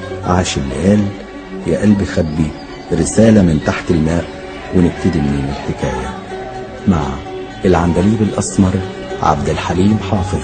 عاش اللي قال يا قلبي خبي رسالة من تحت الماء ونبتدي منين الحكاية مع العندليب الأسمر عبد الحليم حافظ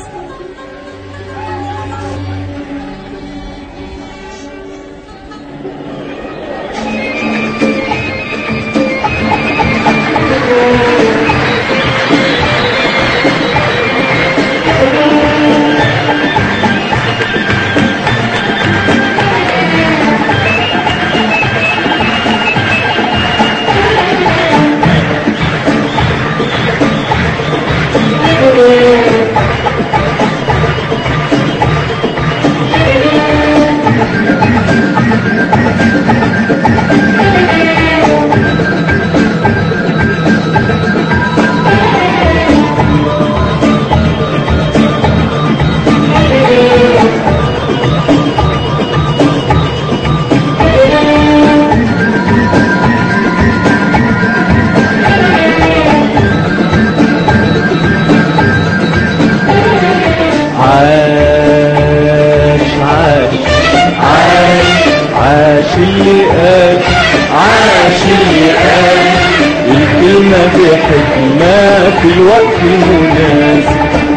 عاش عاش عاش عاش اللي قال عاش اللي قال الكلمة بحكمة في الوقت المناسب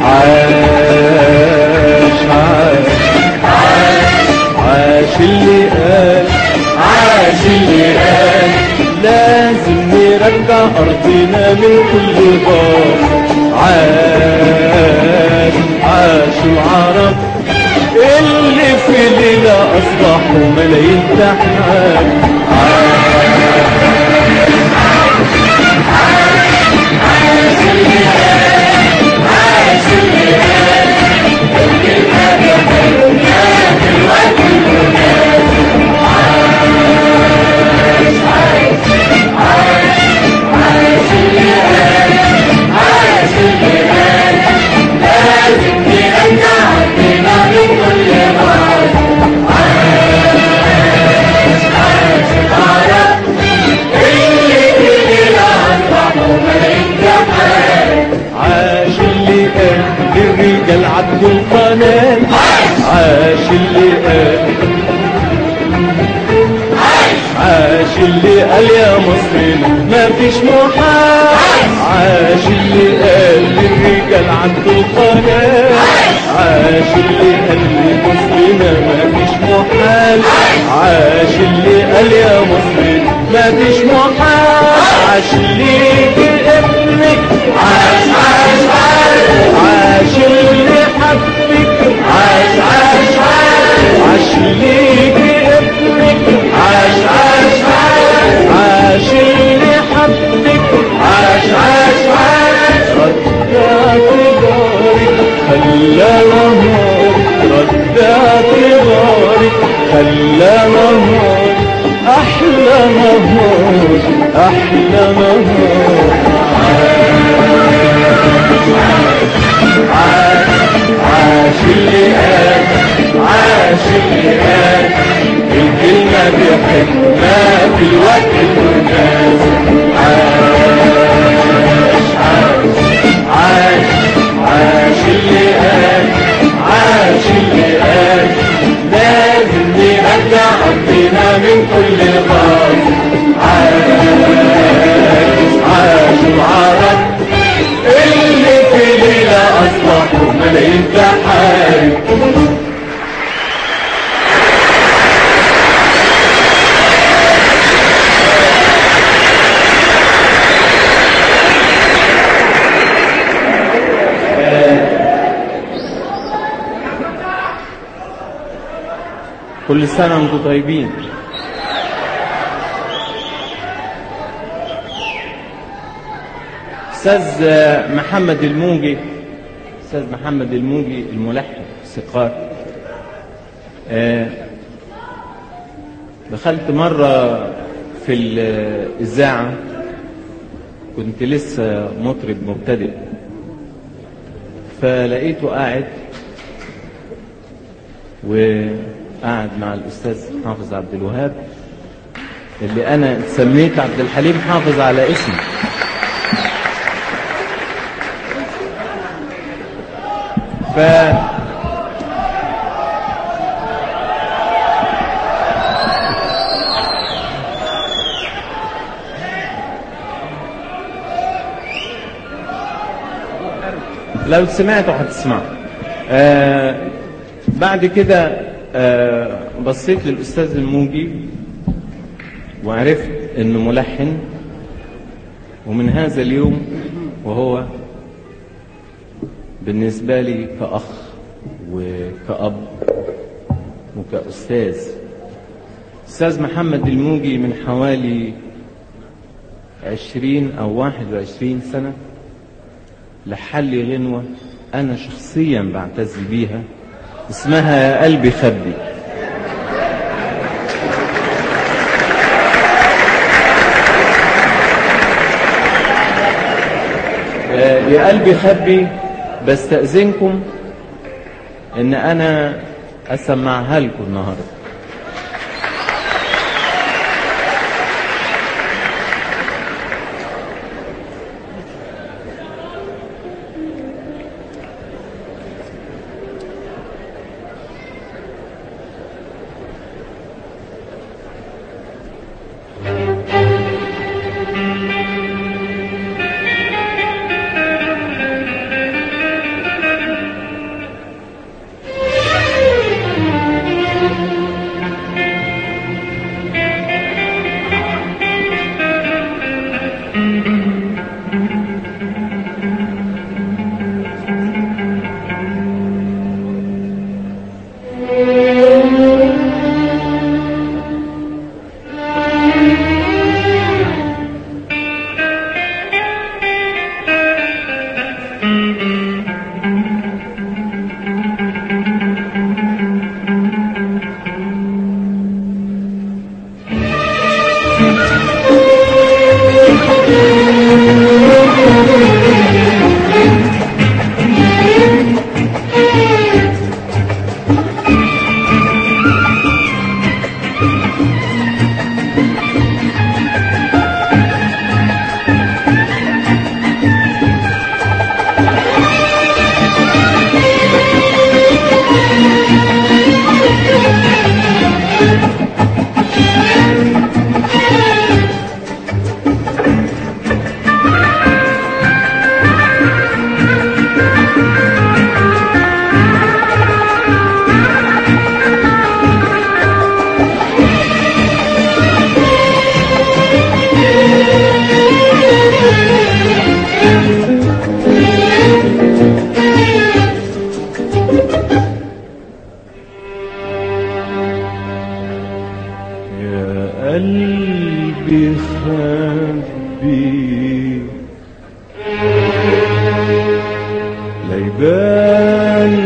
عاش عاش عاش اللي قال عاش اللي قال لازم نرجع أرضنا من كل باب عاش عاش العرب اللي في ليلة أصبحوا ملايين تحت عاش اللي قال للرجال عدوا القناة عاش اللي قال عاش اللي قال يا مصرنا ما فيش محال عاش اللي قال للرجال عدوا القناة عاش اللي قال لمصرنا ما فيش محال عاش اللي قال يا مصرنا ما فيش محال عاش اللي بابنك عاش عاش عاش عاش اللي حبك عاش عاش عاش عاش اللي بابنك عاش عاش عاش عاش اللي حبك عاش عاش عاش رجعت دارك خلى نهار رجعت دارك خلى نهار أحلى نهار أحلى نهار عاش عاش اللي قال عاش اللي قال الكلمة بحكمة في الوقت المناسب عاش عاش عاش عاش اللي قال عاش اللي قال لازم نرجع أرضنا من كل غار عاش عاش العرب اللي في ليلة أصبحوا ملايين تحارب كل سنة وانتم طيبين أستاذ محمد الموجي أستاذ محمد الموجي الملحن الثقات آه، دخلت مرة في الإذاعة كنت لسه مطرب مبتدئ فلقيته قاعد وقعد مع الأستاذ حافظ عبد الوهاب اللي أنا سميت عبد الحليم حافظ على اسمي ف لو سمعتوا هتسمعوا آه بعد كده آه بصيت للأستاذ الموجي وعرفت إنه ملحن ومن هذا اليوم وهو بالنسبة لي كأخ وكأب وكأستاذ أستاذ محمد الموجي من حوالي عشرين أو واحد وعشرين سنة لحلي غنوة أنا شخصيا بعتز بيها اسمها يا قلبي خبي آه، يا قلبي خبي بستأذنكم ان انا اسمعها لكم النهارده يا قلبي خبي ليبان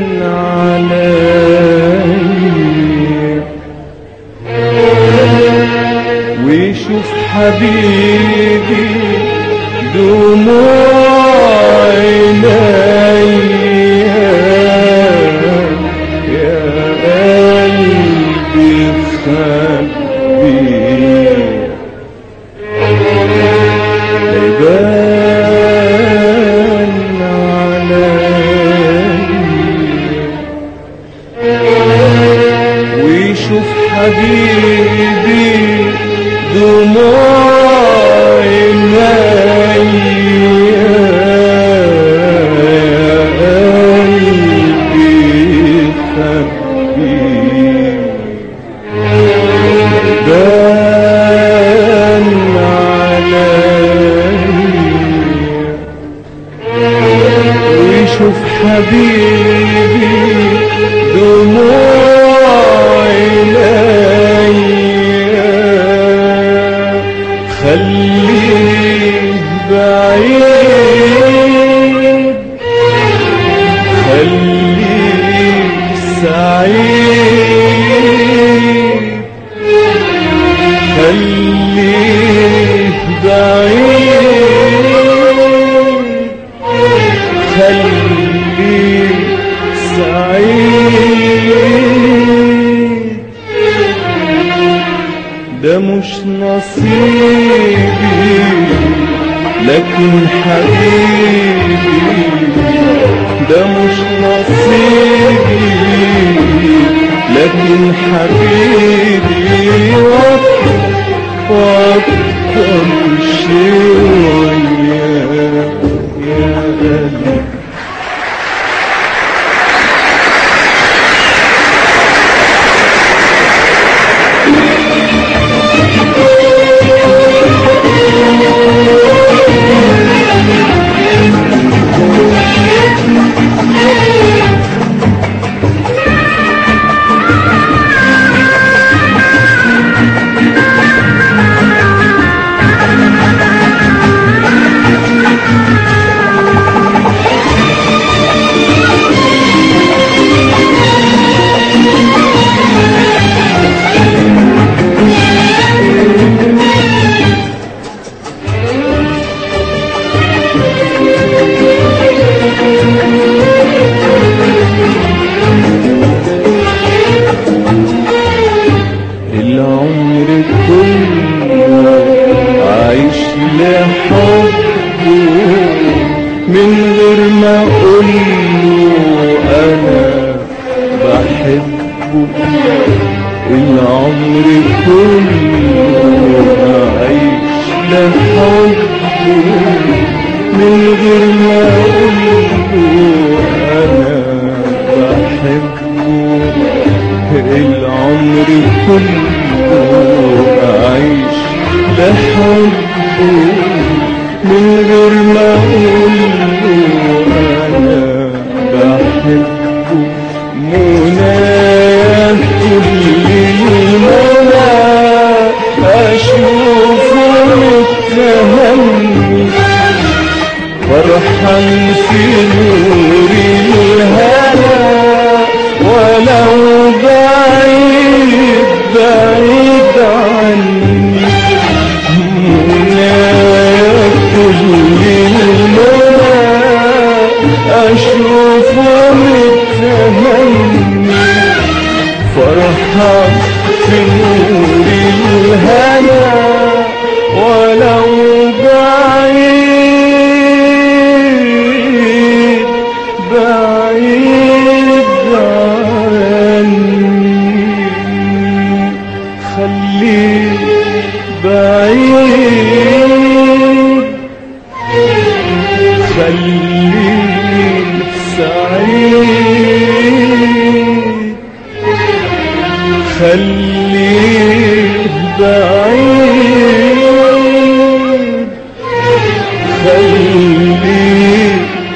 علي ويشوف حبيبي دموع عيني يا قلبي خبي ليبان علي ويشوف حبيبي دموع عيني يا قلبي خبي بان علي ويشوف حبيبي دموع عيني خليه بعيد خليه سعيد خليه بعيد خليه سعيد ده مش نصيبي لكن حبيبي ده مش نصيبي لكن حبيبي وقت وأكتر شوية يا قلبي العمر كله عايش لحبه من غير ما اقوله انا بحبه العمر كله عايش لحبه من غير ما اقوله انا بحبه العمر كله عايش لحبه من غير ما اقوله انا بحبه منى كل المنى اشوفه متهني فرحان في نور الهنا ولو بعيد بعيد عني منى كل المنى أشوفه متهني فرحان في نور الهنا ولو بعيد بعيد عني خليه بعيد خليه سعيد خليه بعيد خليه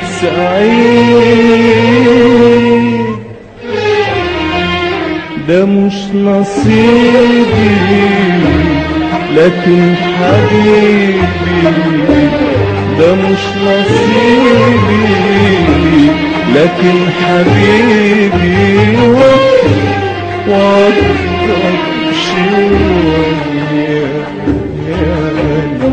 سعيد ده مش نصيبي لكن حبيبي ده مش نصيبي لكن حبيبي وقتك شوية يا قلبي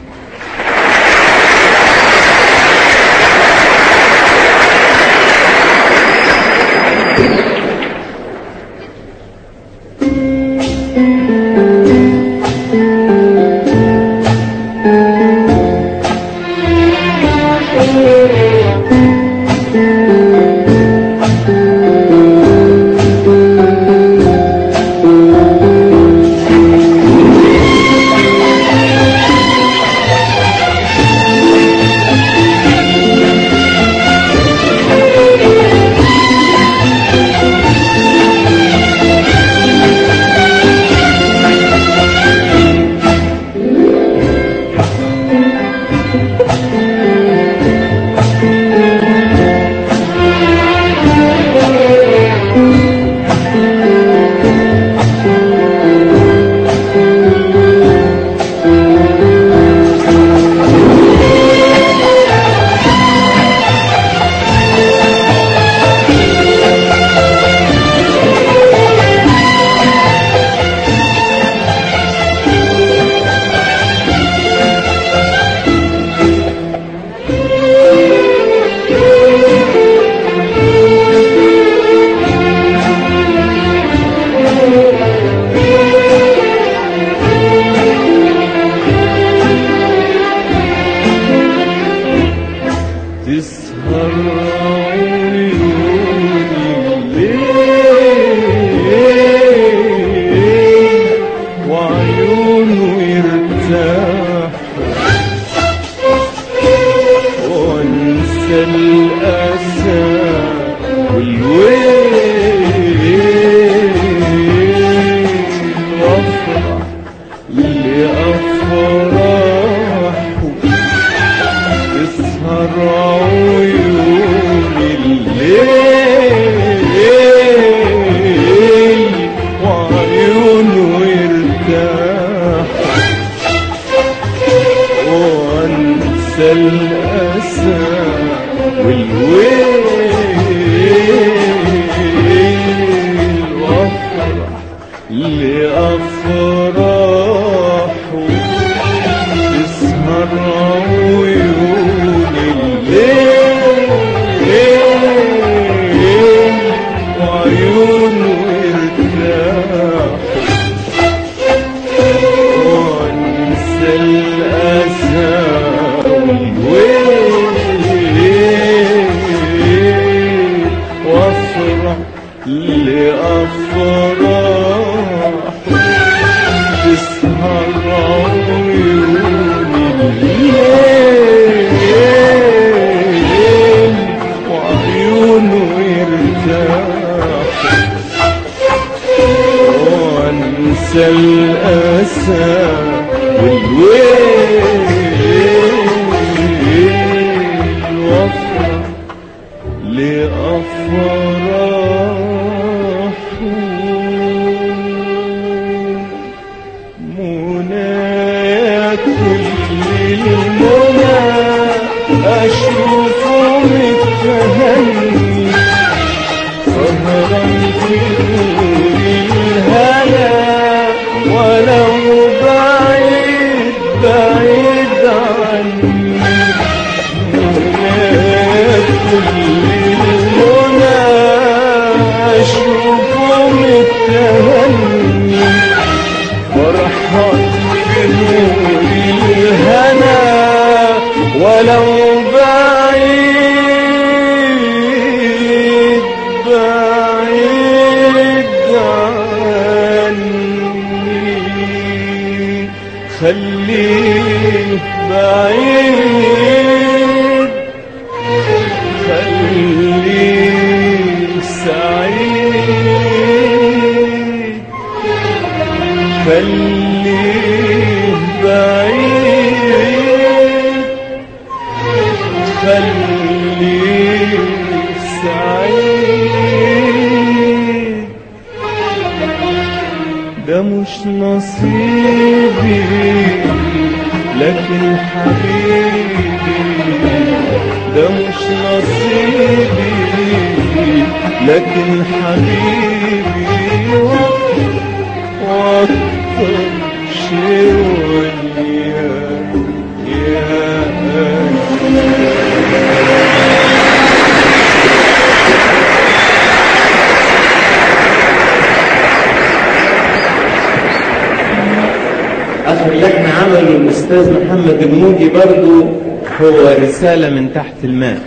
تسهر عيوني الليل وعيونه يرتاح وانسى الأسى والويل وافرح لأفراحه تسهر عيوني الليل وعيونه يرتاح وانسى الاسى والويل وافرح لافراحه تسهر عيوني الليل وعيونه ارتاح الأسى والويل وافرح لأفراح تسهر عيوني الليل وعيونه يرتاح وانسى الأسى والويل وافرح لأفراح منايا كل المنى أشوفه متهني سهرا في نور الهنا ولو بعيد بعيد عني منايا كل المنى أشوفه متهني فرحان بنور الهنا ولو بعيد بعيد عني خليه بعيد خليه سعيد خليه بعيد خليه سعيد ده مش نصيبي لكن حبيبي ده مش نصيبي لكن حبيبي واكتر شيء وياه يا آخر لحن عمله الأستاذ محمد الموجي برضو هو رسالة من تحت الماء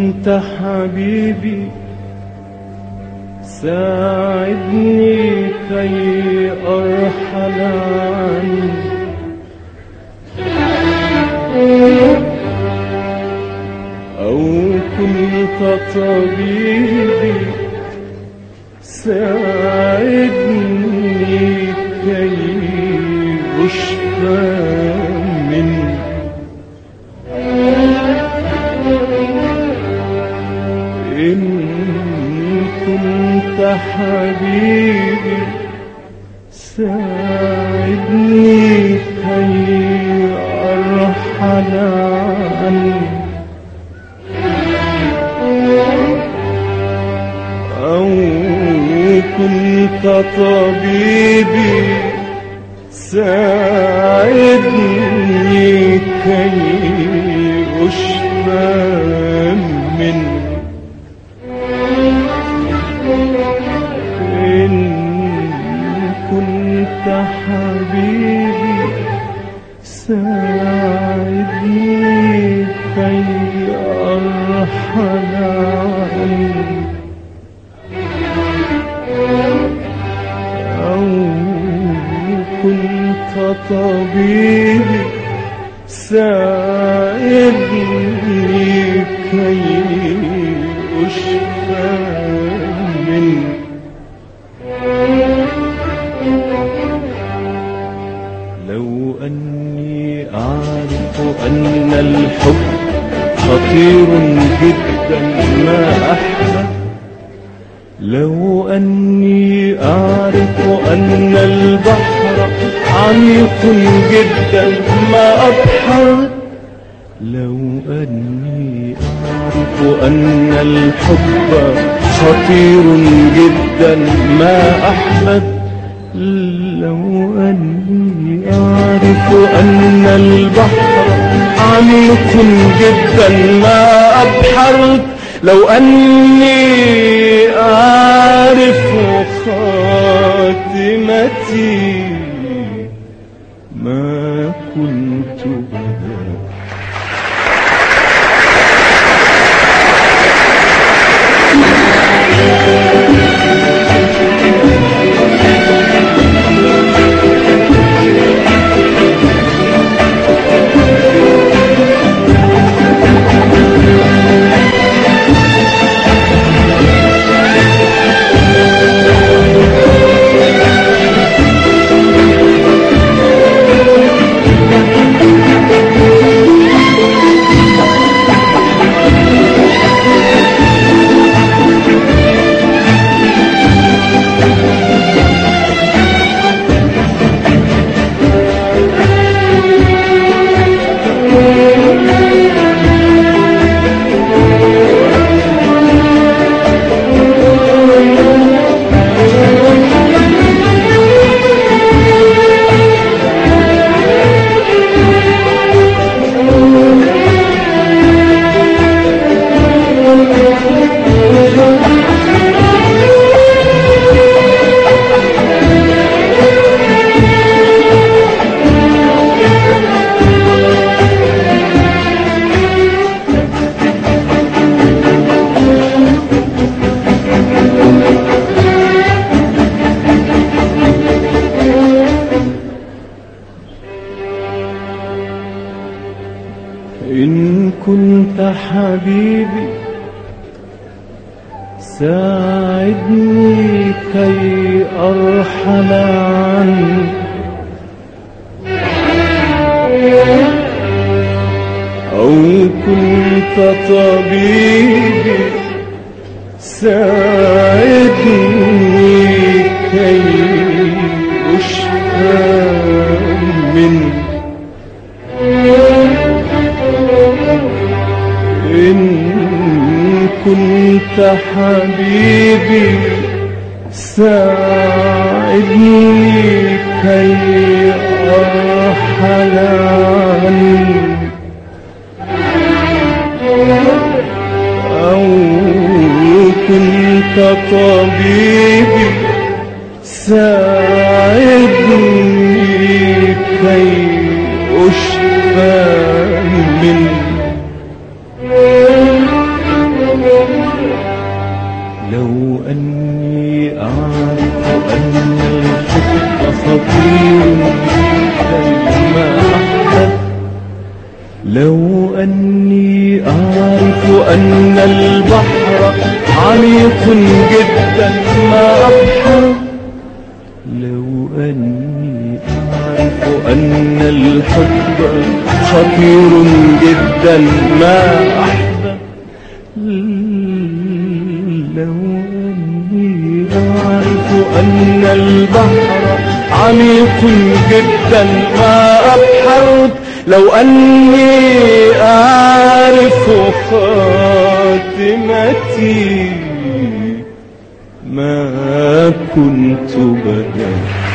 كنت حبيبي ساعدني كي أرحل عنك أو كنت طبيبي ساعدني كي أشفى منك إن كنت حبيبي ساعدني كي أرحل عنك أو كنت طبيبي ساعدني كي أشفى منك إن كنت حبيبي ساعدني كي أرحل عنك أو كنت طبيبي ساعدني كي أشفى منك لو أني أعرف أن الحب خطير جدا ما أحلى لو أني أعرف أن البحر عميق جدا ما أبحر لو أني أعرف أن الحب خطير جدا ما أحمد لو أني أعرف أن البحر عميق جدا ما أبحر لو أني أعرف خاتمتي ما كنت بدا إن كنت حبيبي ساعدني كي أرحل عنك أو كنت طبيبي ساعدني كي أشفى منك إن كنت حبيبي ساعدني كي أرحل عنك أو كنت طبيبي ساعدني كي أشفى منك عميق جدا ما أبحر لو أني أعرف أن الحب خطير جدا ما أحبب لو أني أعرف أن البحر عميق جدا ما أبحر لو أني أعرف خاتمتي ما كنت بدأ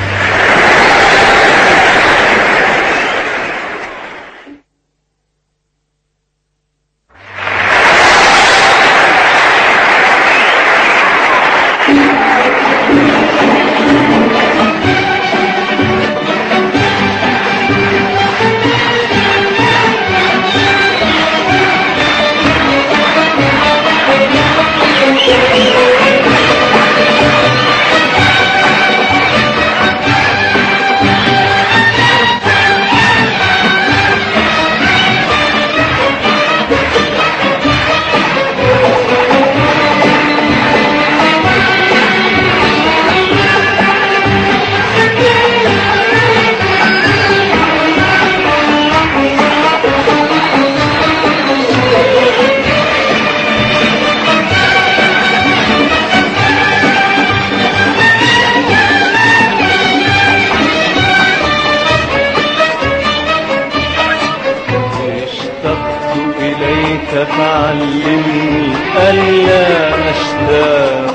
اشتقت إليك فعلمني ألا أشتاق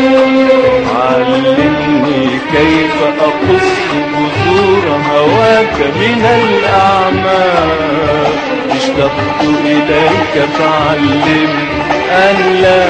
علمني كيف أقص جذور هواك من الأعماق اشتقت إليك فعلمني ألا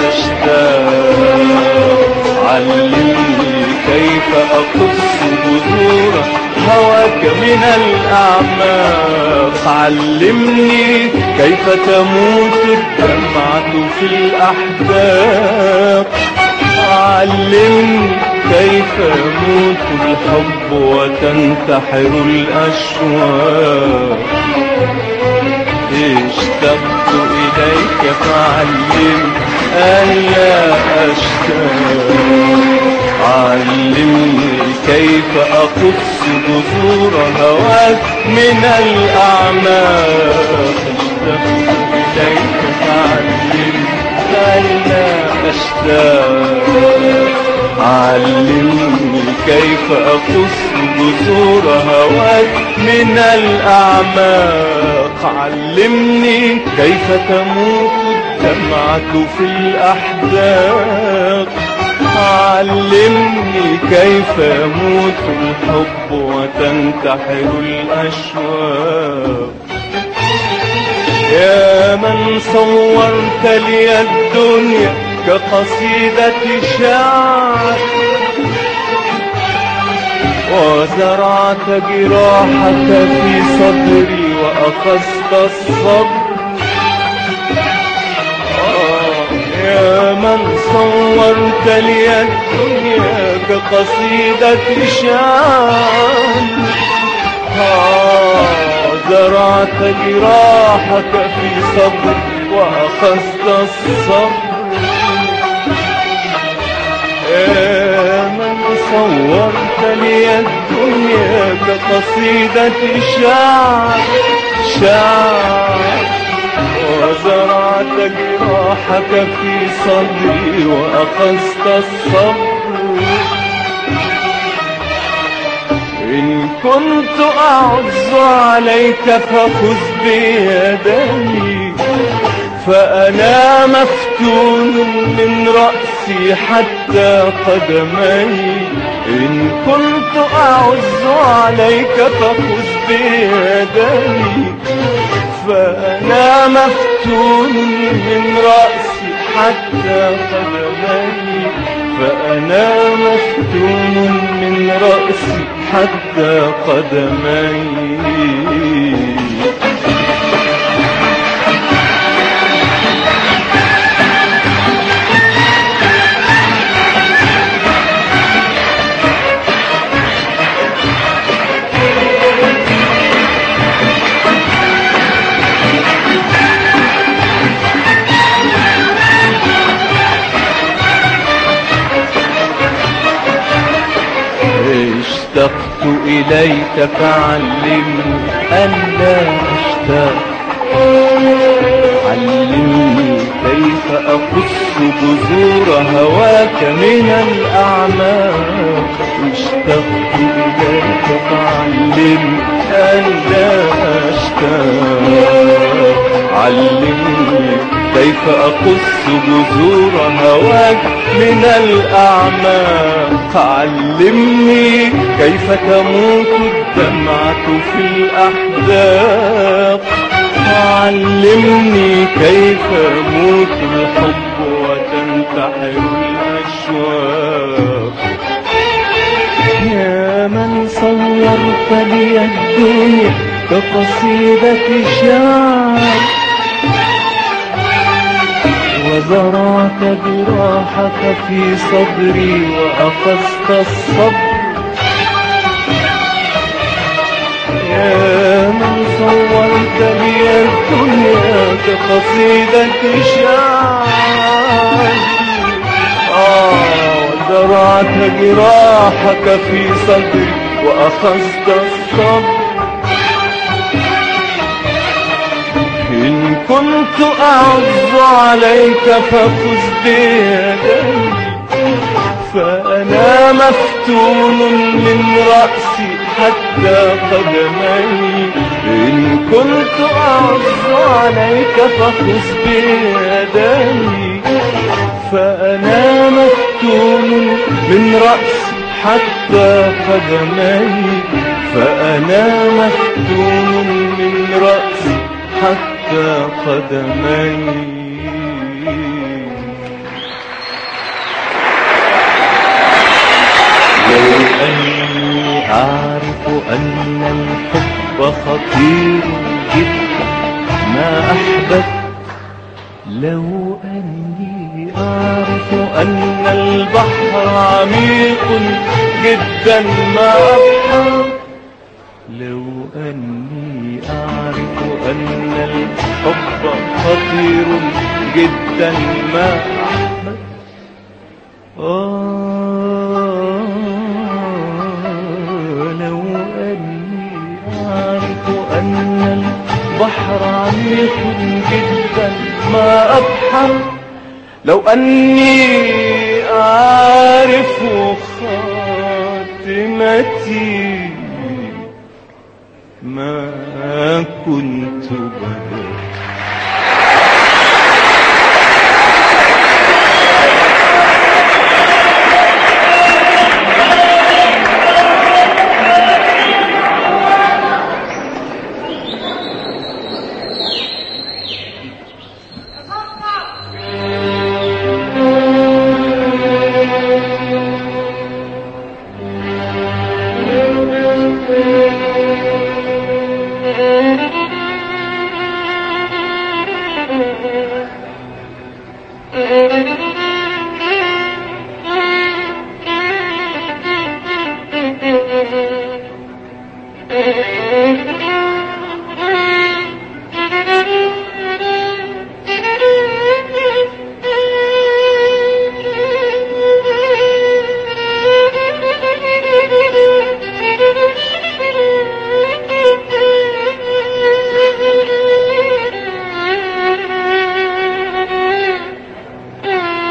أشتاق علمني كيف أقص جذور هواك من الأعماق علمني كيف تموت الدمعة في الأحداق علمني كيف يموت الحب وتنتحر الأشواق اشتقت إليك فعلمني ألا أشتاق علمني كيف أقص جذور هواك من الأعماق اشتقت إليك فعلمني ألا أشتاق علمني كيف أقص جذور هواك من الأعماق علمني كيف تموت الدمعة في الأحداق علمني كيف يموت الحب وتنتحر الأشواق يا من صورت لي الدنيا كقصيدة شعر وزرعت جراحك في صدري وأخذت الصبر آه، يا من صورت لي الدنيا كقصيدة شعر آه، زرعت جراحك في صدري وأخذت الصبر يا من صورت لي الدنيا كقصيدة شعر شعر وزرعت جراحك في صدري وأخذت الصبر إن كنت أعز عليك فخذ بيدي فأنا مفتون من رأسي حتى قدمي إن كنت أعز عليك فخذ بيدي فأنا مفتون من رأسي حتى قدمي فأنا مفتون من رأسي حتى قدمي إليك فعلمني ألا أشتاق علمني كيف أقص جذور هواك من الأعماق اشتقت إليك فعلمني ألا أشتاق علمني كيف أقص جذور هواك من الأعماق علمني كيف تموت الدمعة في الأحداق علمني كيف يموت الحب وتنتحر الأشواق يا من صورت لي الدنيا كقصيدة شعر وزرعت جراحك في صدري وأخذت الصبر يا من صورت لي الدنيا كقصيدة شعر آه وزرعت جراحك في صدري وأخذت الصبر إن كنت أعز عليك فخذ بيدي فأنا مفتون من رأسي حتى قدمي إن كنت أعز عليك فخذ بيدي فأنا مفتون من رأسي حتى قدمي فأنا مفتون من رأسي حتى قدمي لو أني أعرف أن الحب خطير جدا ما أحببت لو أني أعرف أن البحر عميق جدا ما أبحر لو أني أعرف أن الحب خطير جدا ما أحببت آه لو أني أعرف أن البحر عميق جدا ما أبحر لو أني أعرف خاتمتي ما كنت بدأت Thank you.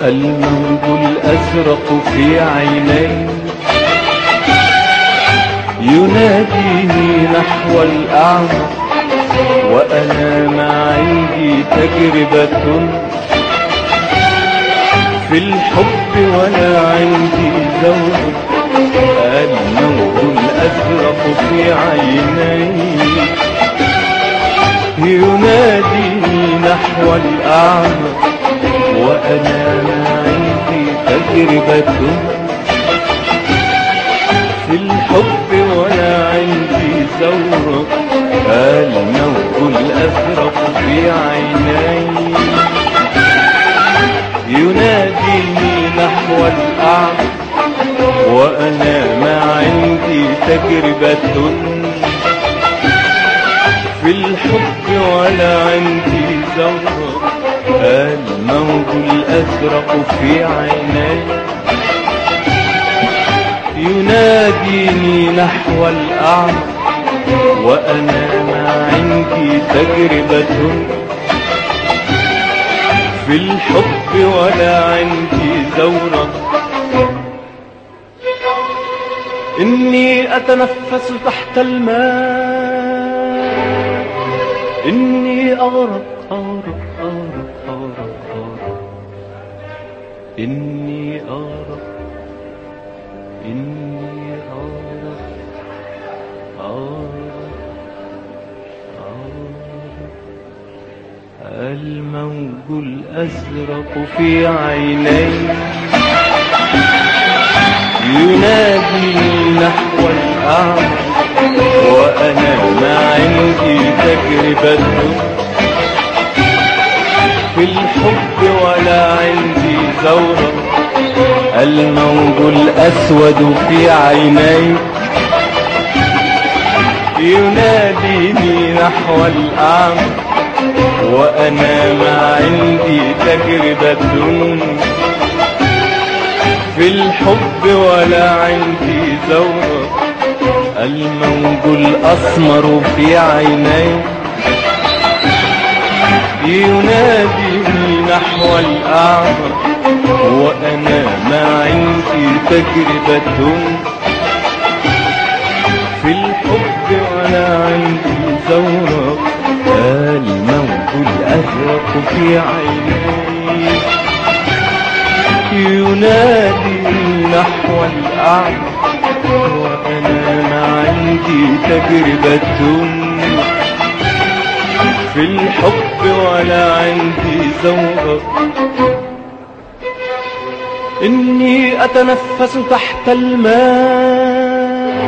الموج الأزرق في عيني يناديني نحو الأعمى وأنا ما عندي تجربة في الحب ولا عندي زوج الموج الأزرق في عيني يناديني نحو الأعمى وأنا ما عندي تجربة في الحب ولا عندي ثورة الموج الأزرق في عيني يناديني نحو الأعمى وأنا ما عندي تجربة في الحب ولا عندي ذرة الموج الأزرق في عيني يناديني نحو الأعمى وأنا ما عندي تجربة في الحب ولا عندي ثورة إني أتنفس تحت الماء إني أغرق أغرق أغرق أغرق أغرق إني أغرق إني أغرق أغرق أغرق الموج الأزرق في عيني ينادي نحو الأعمى وأنا ما عندي تجربة في الحب ولا عندي زورة الموج الأسود في عيني يناديني نحو الأعمى وأنا ما عندي تجربة في الحب ولا عندي ذوق الموج الأسمر في عيني يناديني نحو الأعمى وأنا ما عندي تجربة في الحب ولا عندي ذوق الموج الأزرق في عيني ينادي نحو الأعمى وأنا ما عندي تجربة في الحب ولا عندي ذوق إني أتنفس تحت الماء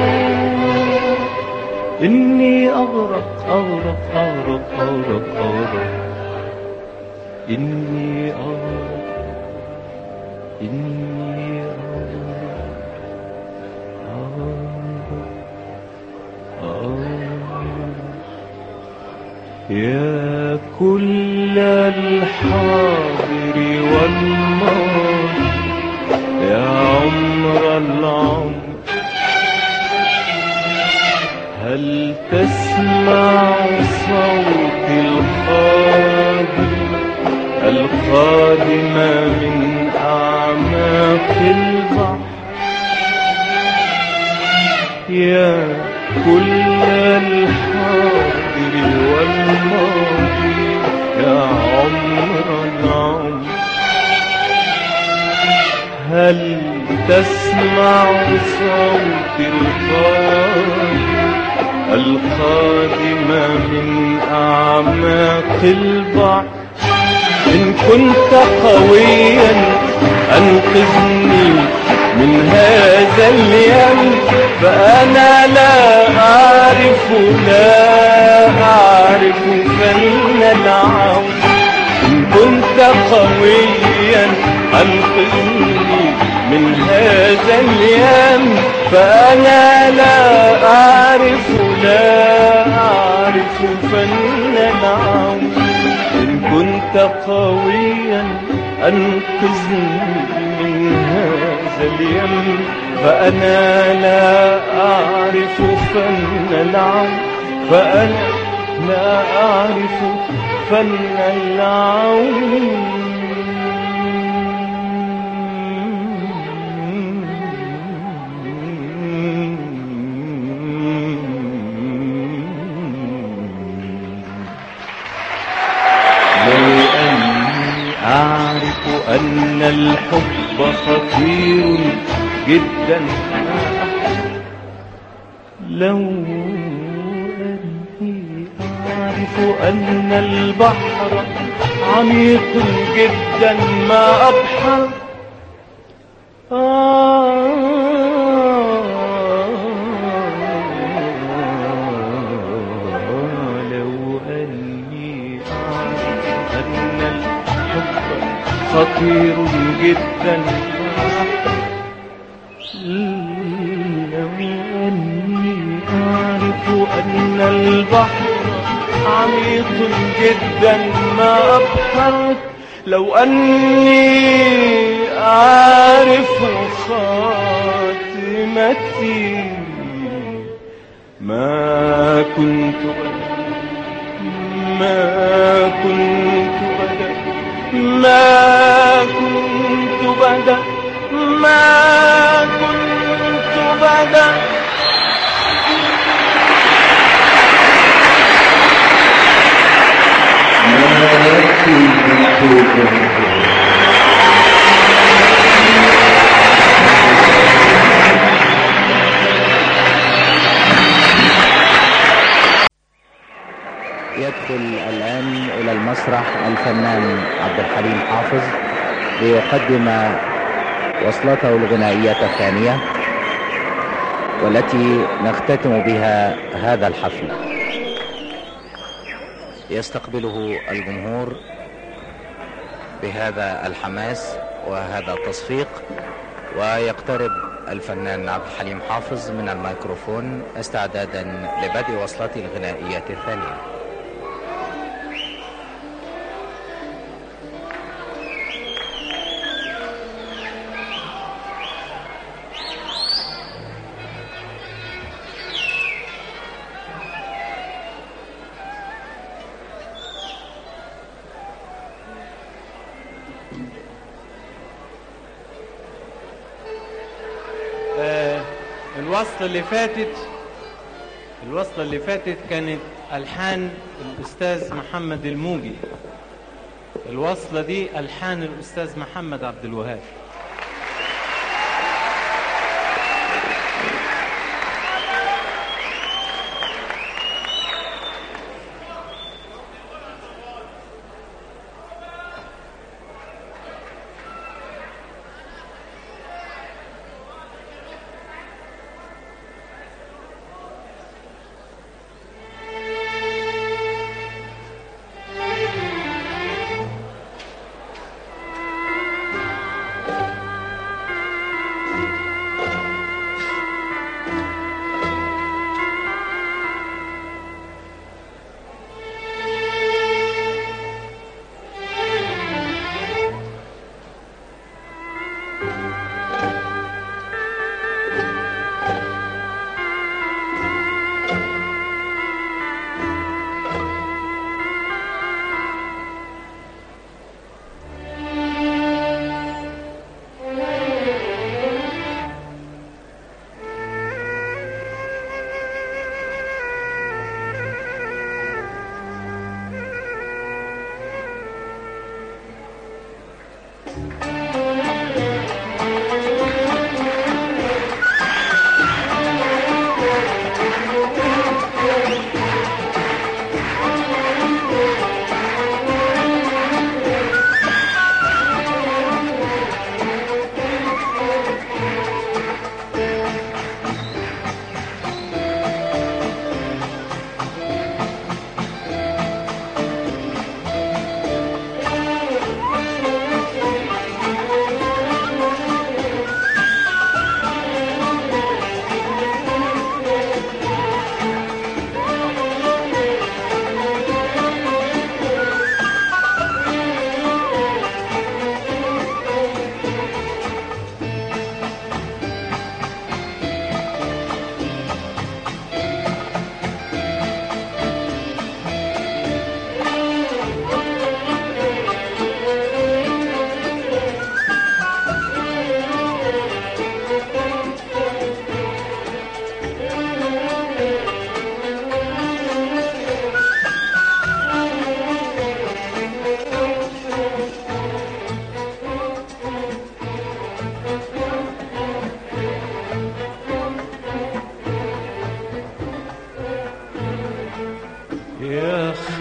إني أغرق أغرق أغرق أغرق أغرق إني أغرق إني أغرق أغرق أغرق يا كل الحاضر والماضي يا عمر العمر هل تسمع صوت القادم القادم من أعماق البحر يا كل الحاضر والماضي يا عمر العمر هل تسمع صوت القادم القادم من أعماق البحر إن كنت قويا أنقذني من هذا اليم فأنا لا أعرف لا أعرف فن العون إن كنت قويا أنقذني من هذا اليم فأنا لا أعرف لا أعرف فن العون إن كنت قويا أنقذني من هذا اليم فأنا لا أعرف فن العون فأنا لا أعرف فن العون أن الحب خطير جدا لو أني أعرف أن البحر عميق جدا ما أبحر آه لو أني أعرف أن الحب خطير جدا لو أني أعرف أن البحر عميق جدا ما أبحر لو أني أعرف خاتمتي ما كنت ما كنت بدا ما كنت بدا ما كنت بدا يدخل الآن إلى المسرح الفنان عبد الحليم حافظ ليقدم وصلته الغنائية الثانية والتي نختتم بها هذا الحفل يستقبله الجمهور بهذا الحماس وهذا التصفيق ويقترب الفنان عبد الحليم حافظ من الميكروفون استعدادا لبدء وصلته الغنائية الثانية آه، الوصلة اللي فاتت الوصلة اللي فاتت كانت ألحان الأستاذ محمد الموجي الوصلة دي ألحان الأستاذ محمد عبد الوهاب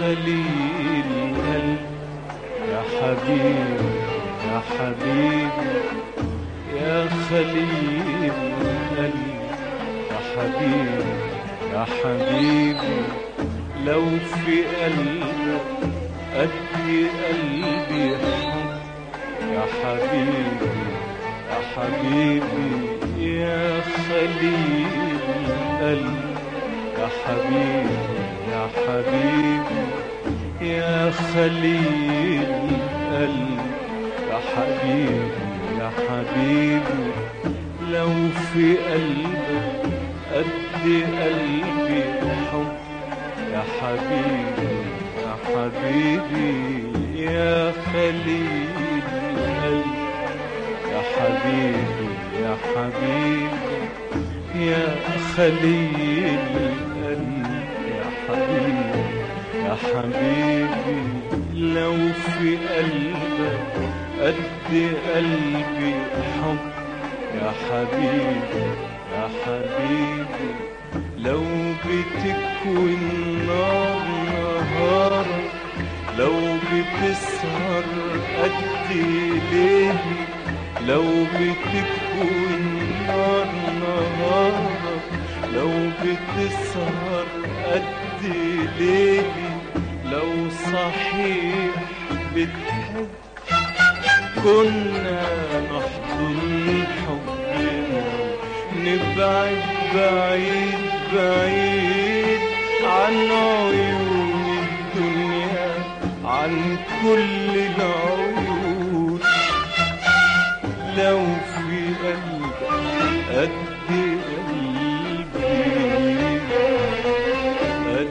خليل القلب يا حبيبي يا حبيبي يا خليل القلب يا حبيبي يا حبيبي لو في قلبك قد قلبي حب يا حبيبي يا حبيبي يا خليل القلب يا حبيبي يا حبيبي يا خليل القلب يا حبيبي يا حبيبي لو في قلبك قد قلبي حب يا حبيبي يا حبيبي يا خليل القلب يا حبيبي يا حبيبي يا خليل القلب يا حبيبي يا حبيبي لو في قلبك قد قلبي حب يا حبيبي يا حبيبي لو بتكوي النار نهارك لو بتسهر قد ليلي لو بتكوي النار نهارك لو بتسهر قد ليلي لو صحيح بتحب كنا نحضن حبنا نبعد بعيد بعيد عن عيون الدنيا عن كل العيون لو في قلبك قد قلبي قد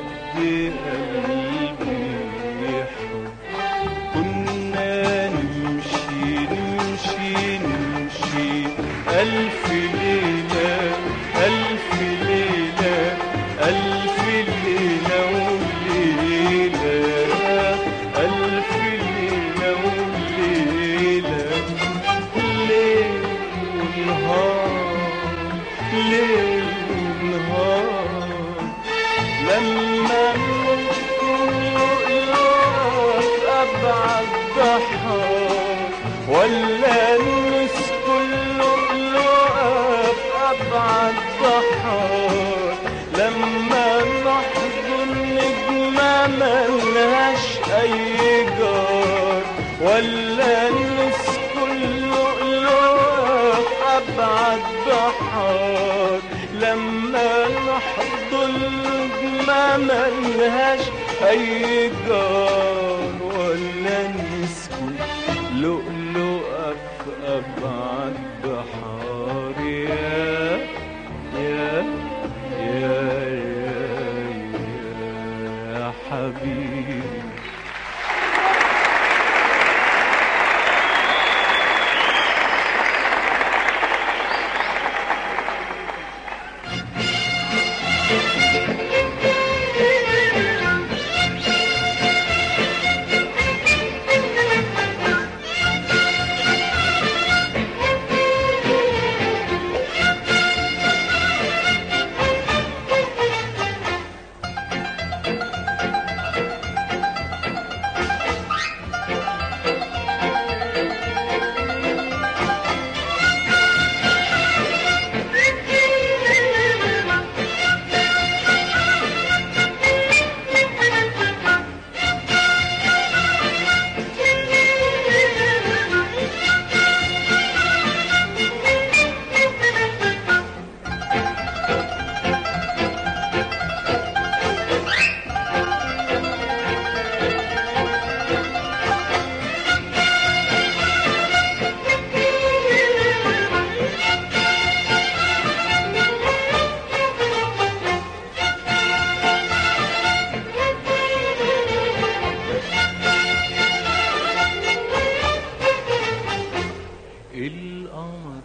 قلبي حب كنا نمشي نمشي نمشي ألف ليلة ألف ليلة ألف ليلة وليلة ألف ليلة وليلة ليل ونهار ليل ونهار لما نكون لؤلؤة أبعد بحر ولا نسكن لؤلؤة أبعد بحر لما نحضن نجمة ملهاش أي جار ولا نسكن لؤلؤة أبعد بحر لما نحضن نجمة ملهاش أي جار ولا نسكن لؤلؤة في أبعد بحار يا يا يا يا, يا حبيبي القمر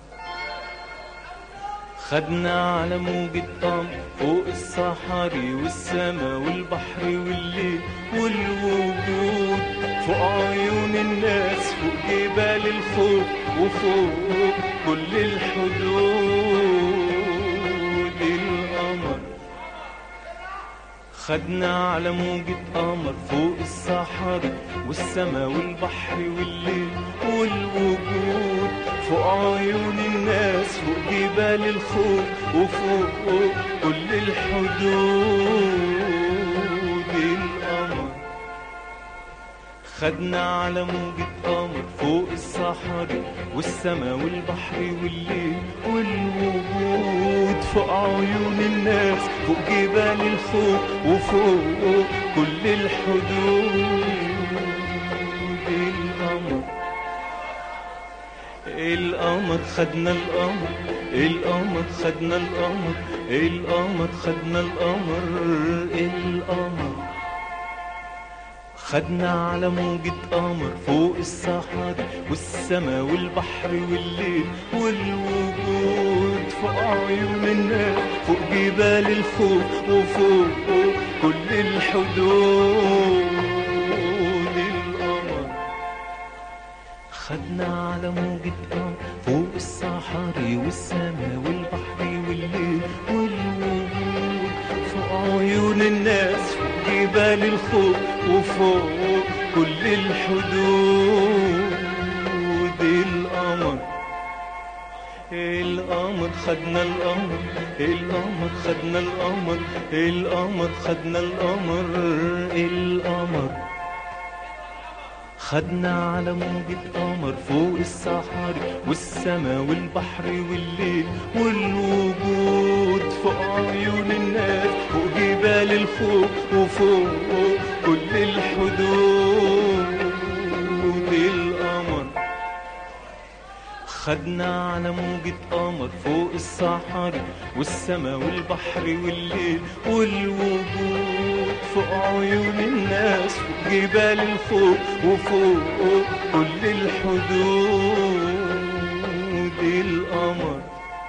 خدنا على موج الطم فوق الصحاري والسما والبحر والليل والوجود فوق عيون الناس فوق جبال الخوف وفوق كل الحدود القمر خدنا على موجة قمر فوق الصحراء والسما والبحر والليل والوجود فوق عيون الناس فوق جبال الخوف وفوق كل الحدود القمر خدنا على موجة قمر فوق الصحراء والسما والبحر والليل والوجود فوق عيون الناس فوق جبال الخوف وفوق كل الحدود القمر القمر خدنا القمر القمر خدنا القمر القمر خدنا القمر القمر خدنا على موجة قمر فوق الصحراء والسما والبحر والليل والوجود فوق عيون الناس فوق جبال الخوف وفوق كل الحدود القمر خدنا على موجة قمر فوق الصحراء والسما والبحر والليل والوجود فوق عيون الناس فوق جبال الخوف وفوق كل الحدود القمر القمر خدنا القمر القمر خدنا القمر القمر خدنا القمر القمر خدنا على موجة قمر فوق الصحاري والسما والبحر والليل والوجود فوق عيون الناس فوق جبال الخوف وفوق كل الحدود القمر خدنا على موجة قمر فوق الصحاري والسما والبحر والليل والوجود فوق عيون الناس فوق جبال الخوف وفوق كل الحدود القمر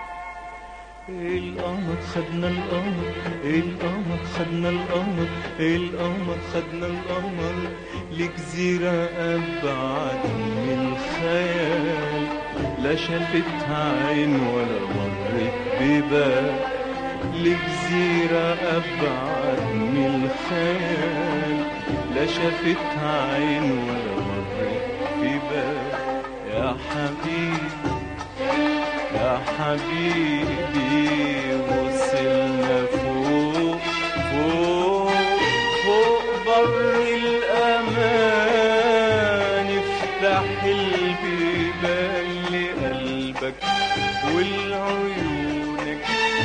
القمر خدنا القمر القمر خدنا القمر القمر خدنا القمر لجزيرة أبعد من الخيال لا شافتها عين ولا مرت ببال لجزيرة أبعد من الخيال لا شافتها عين ولا مرت ببال يا حبيبي يا حبيبي وصلنا فوق فوق فوق بر الأمان افتح البيبان لقلبك ولعيونك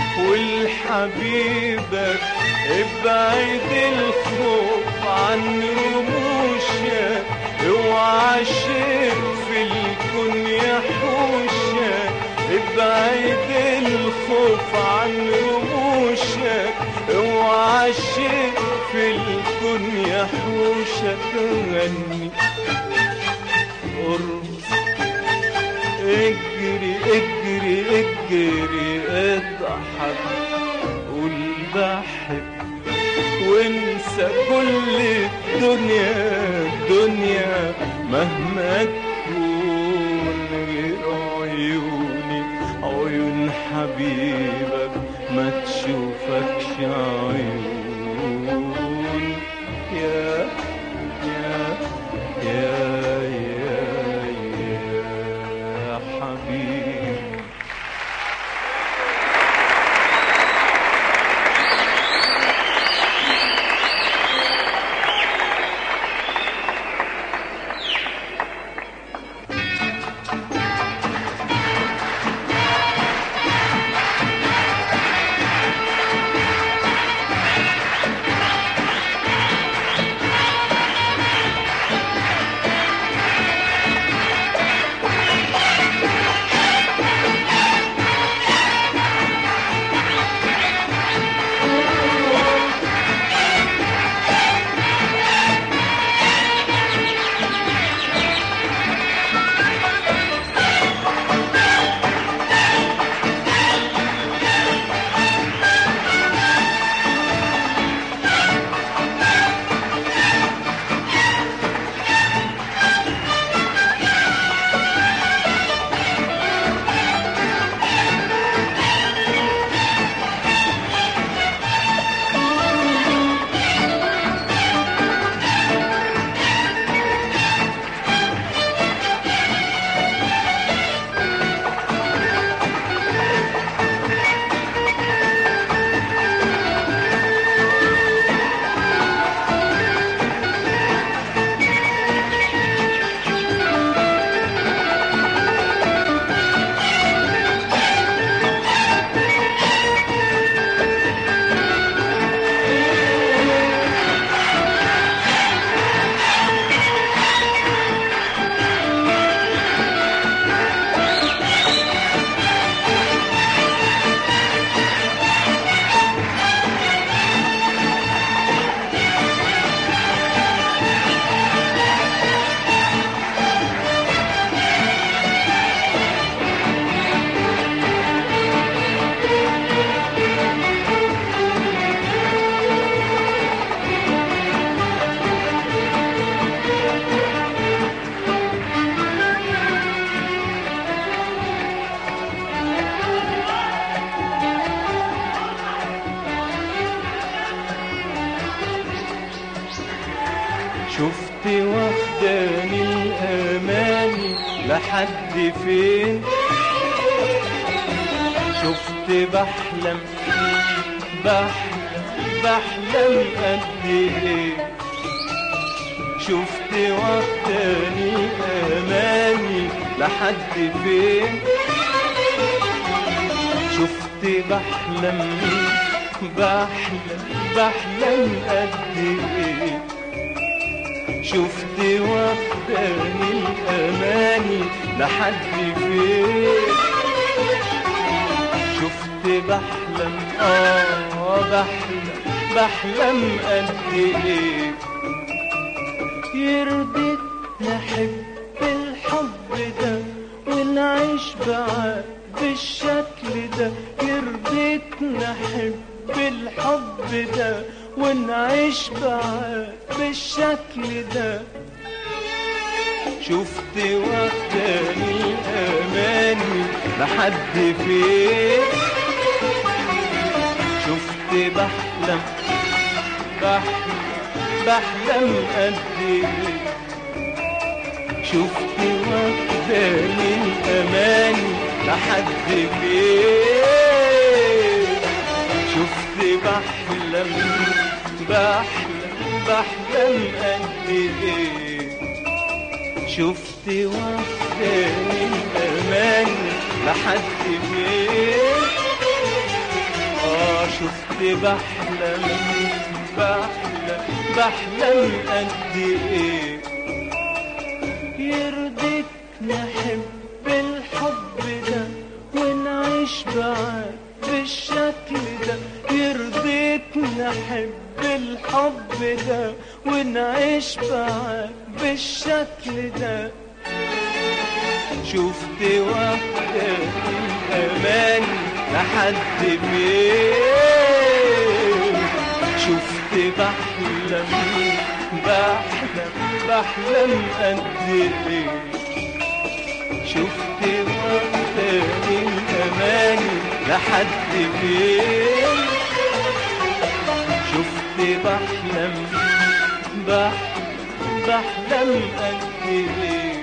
ولحبيبك ابعد الخوف عن رموشك اوعى شيء في الكون يحوشك ابعد الخوف عن رموشك اوعى شيء في الكون يحوشك غني ارقص اجري اجري اجري اضحك قول بحب وانسى كل الدنيا الدنيا مهما تكون غير عيوني عيون حبيبك ما تشوفكش عيون يا يا يا يا يا حبيبي واخداني الاماني لحد فين شفت بحلم بحلم بحلم قد ايه شفت واخداني اماني لحد فين شفت بحلم بحلم بحلم قد ايه شفت واخداني الاماني لحد فين شفت بحلم اه بحلم بحلم قد ايه يرضيك نحب الحب ده ونعيش بعاد بالشكل ده يرضيك نحب الحب ده ونعيش بعاد بالشكل ده شفت واخداني اماني لحد فين شفت بحلم بحلم بحلم قد ايه شفت واخداني الاماني لحد فين شفت بحلم بحلم بحلم قد ايه شفت واخداني الاماني لحد فين اه شفت بحلم بحلم بحلم قد ايه يرضيك نحب الحب ده ونعيش بعاد بالشكل ده يرضيك نحب الحب ده ونعيش بعاد بالشكل ده شفت واحدة الأماني لحد فين شفت بحلم بحلم بحلم قد ايه شفت واحدة الأماني لحد فين شفت بحلم بحلم بحلم قد ايه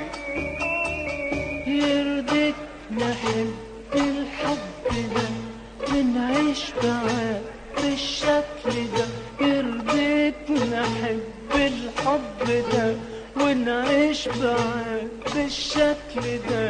يرضيك نحب الحب ده ونعيش بعاد بالشكل ده يرضيك نحب الحب ده ونعيش بعاد بالشكل ده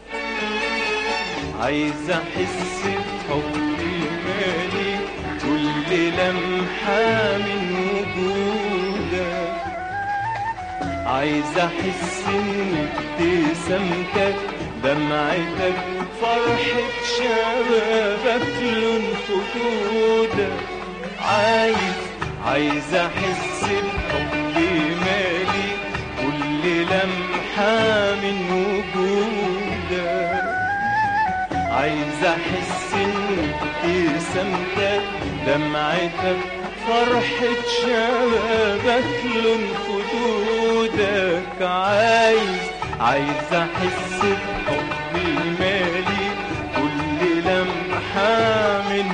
عايز احس بحبي مالي كل لمحة من وجودك عايز احس ان ابتسامتك دمعتك فرحة شبابك لون خدودك عايز عايز احس بحبي مالي كل لمحة من وجودك عايز احس ان ابتسامتك دمعتك فرحة شبابك لون خدودك عايز عايز احس بحبي مالي كل لمحة من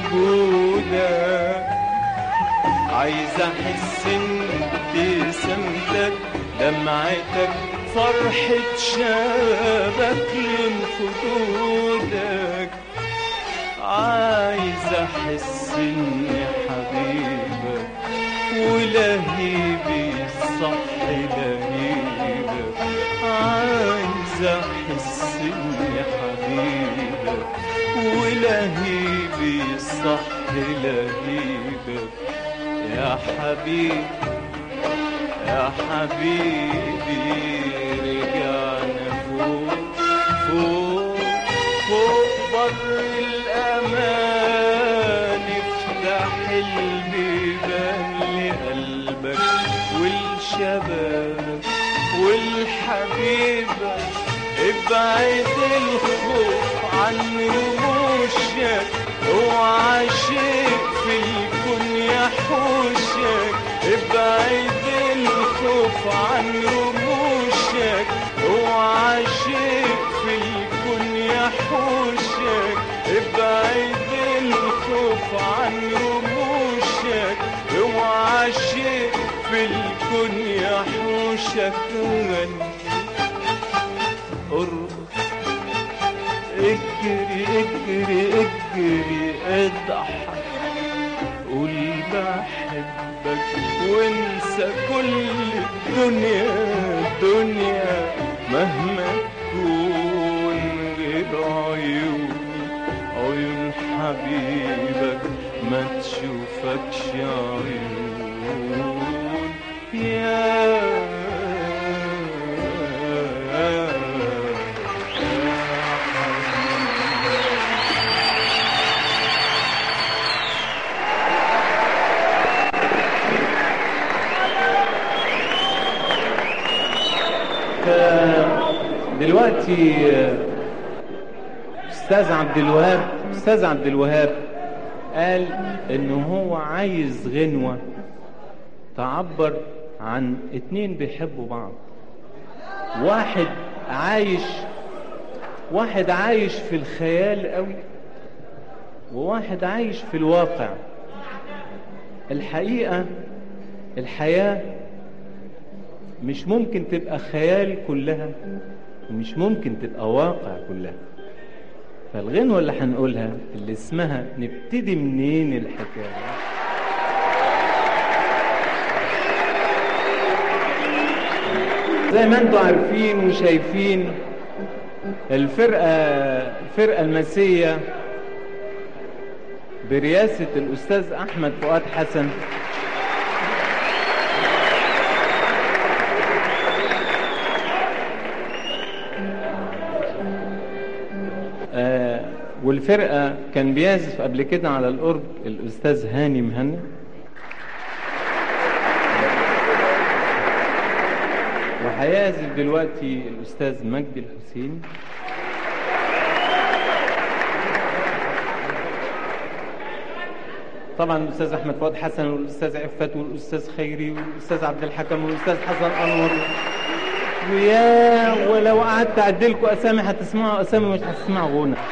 وجودك عايز احس ان ابتسامتك دمعتك فرحة شبابك لون خدودك عايز احس اني حبيبك ولهيبي صح لهيبك عايز احس اني حبيبك ولهيبي صح لهيبك يا حبيبي يا حبيبي رجعنا فوق فوق فوق بر الأمان افتح البيبان لقلبك ولشبابك والحبيبة ابعد الخوف عن رموشك اوعى شيء في الكون يحوشك ابعد الخوف عن رموشك اوعى شيء في الكون يحوشك ابعد الخوف عن رموشك اوعى شيء في الكون يحوشك وشك غني ارقص اجري اجري اجري اضحك قول بحبك وانسى كل الدنيا الدنيا مهما تكون غير عيوني عيون حبيبك ما تشوفكش عيون يا دلوقتي استاذ عبد الوهاب استاذ عبد الوهاب قال ان هو عايز غنوة تعبر عن اتنين بيحبوا بعض واحد عايش واحد عايش في الخيال قوي وواحد عايش في الواقع الحقيقة الحياة مش ممكن تبقى خيال كلها ومش ممكن تبقى واقع كلها فالغنوة اللي هنقولها اللي اسمها نبتدي منين الحكاية زي ما انتم عارفين وشايفين الفرقة الفرقة المسية برئاسة الأستاذ أحمد فؤاد حسن آه والفرقة كان بيعزف قبل كده على الأورج الأستاذ هاني مهنا وهيعزف دلوقتي الأستاذ مجدي الحسين طبعا الأستاذ أحمد فؤاد حسن والأستاذ عفت والأستاذ خيري والأستاذ عبد الحكم والأستاذ حسن أنور ويا ولو قعدت أعدلكم أسامي هتسمعوا أسامي مش هتسمعوا غنى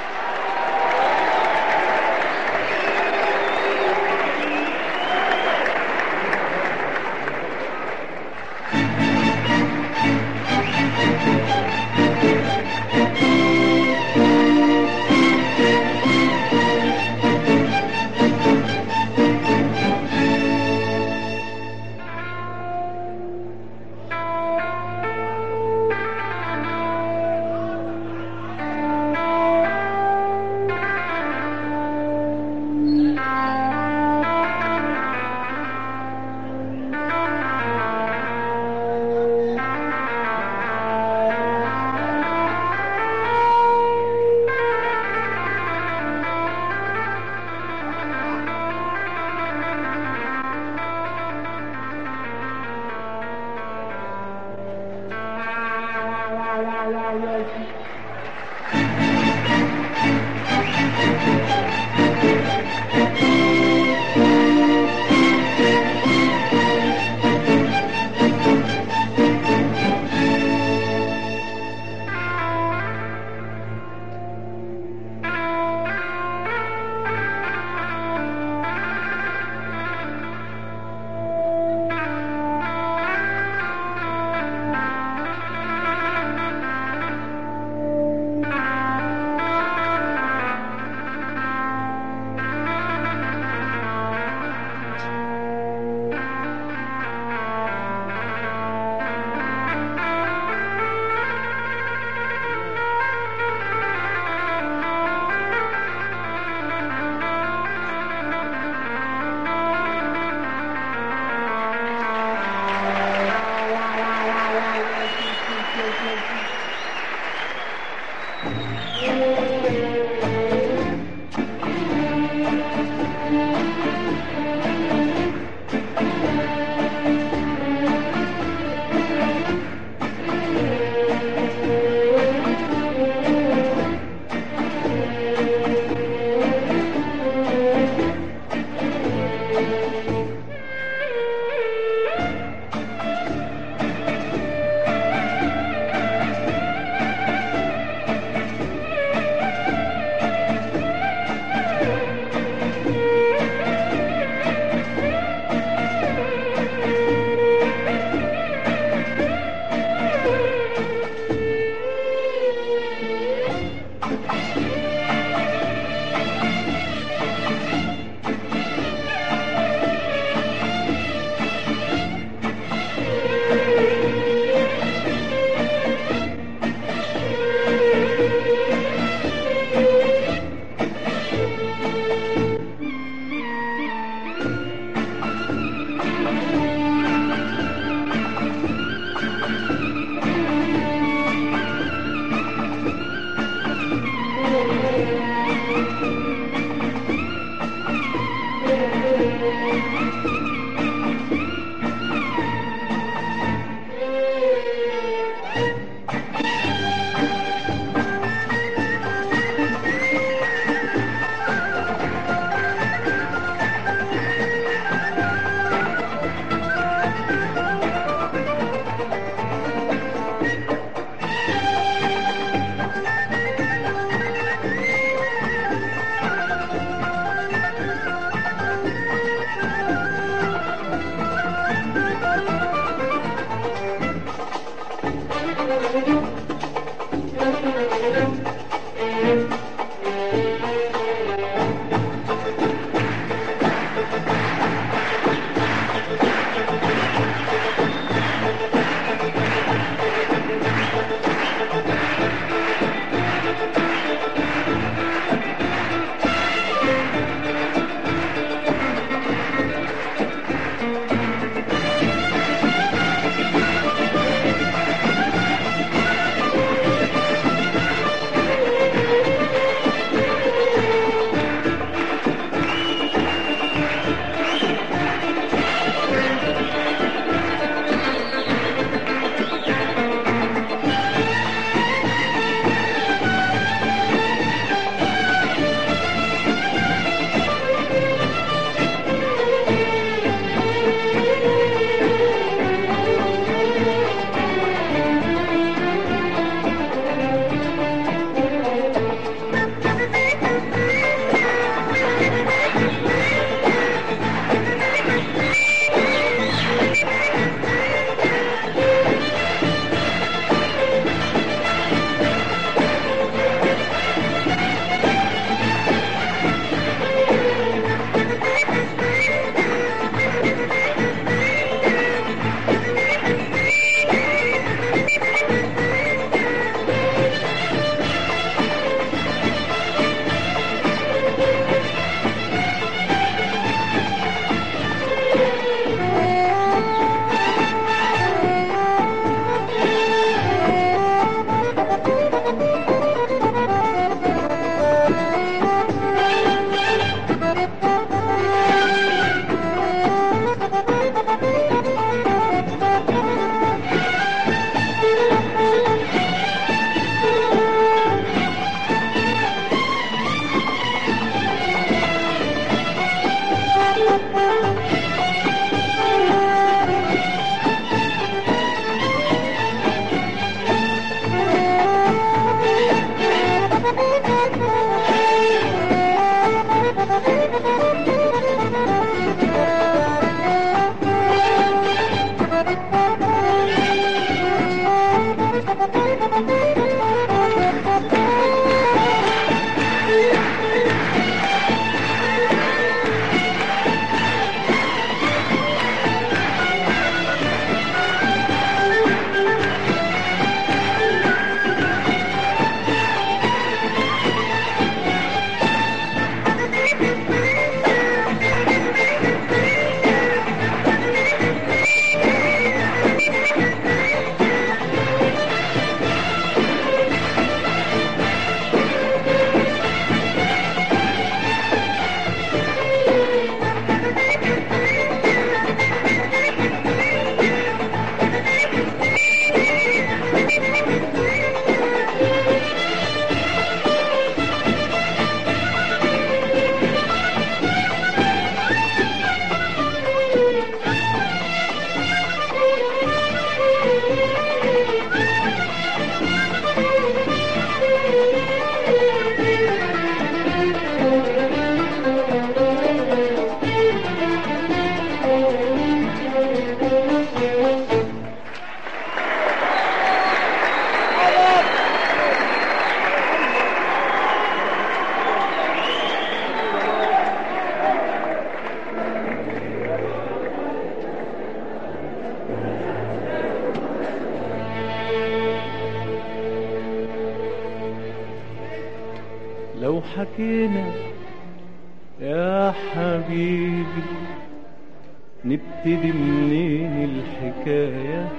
لو حكينا يا حبيبي نبتدي منين الحكاية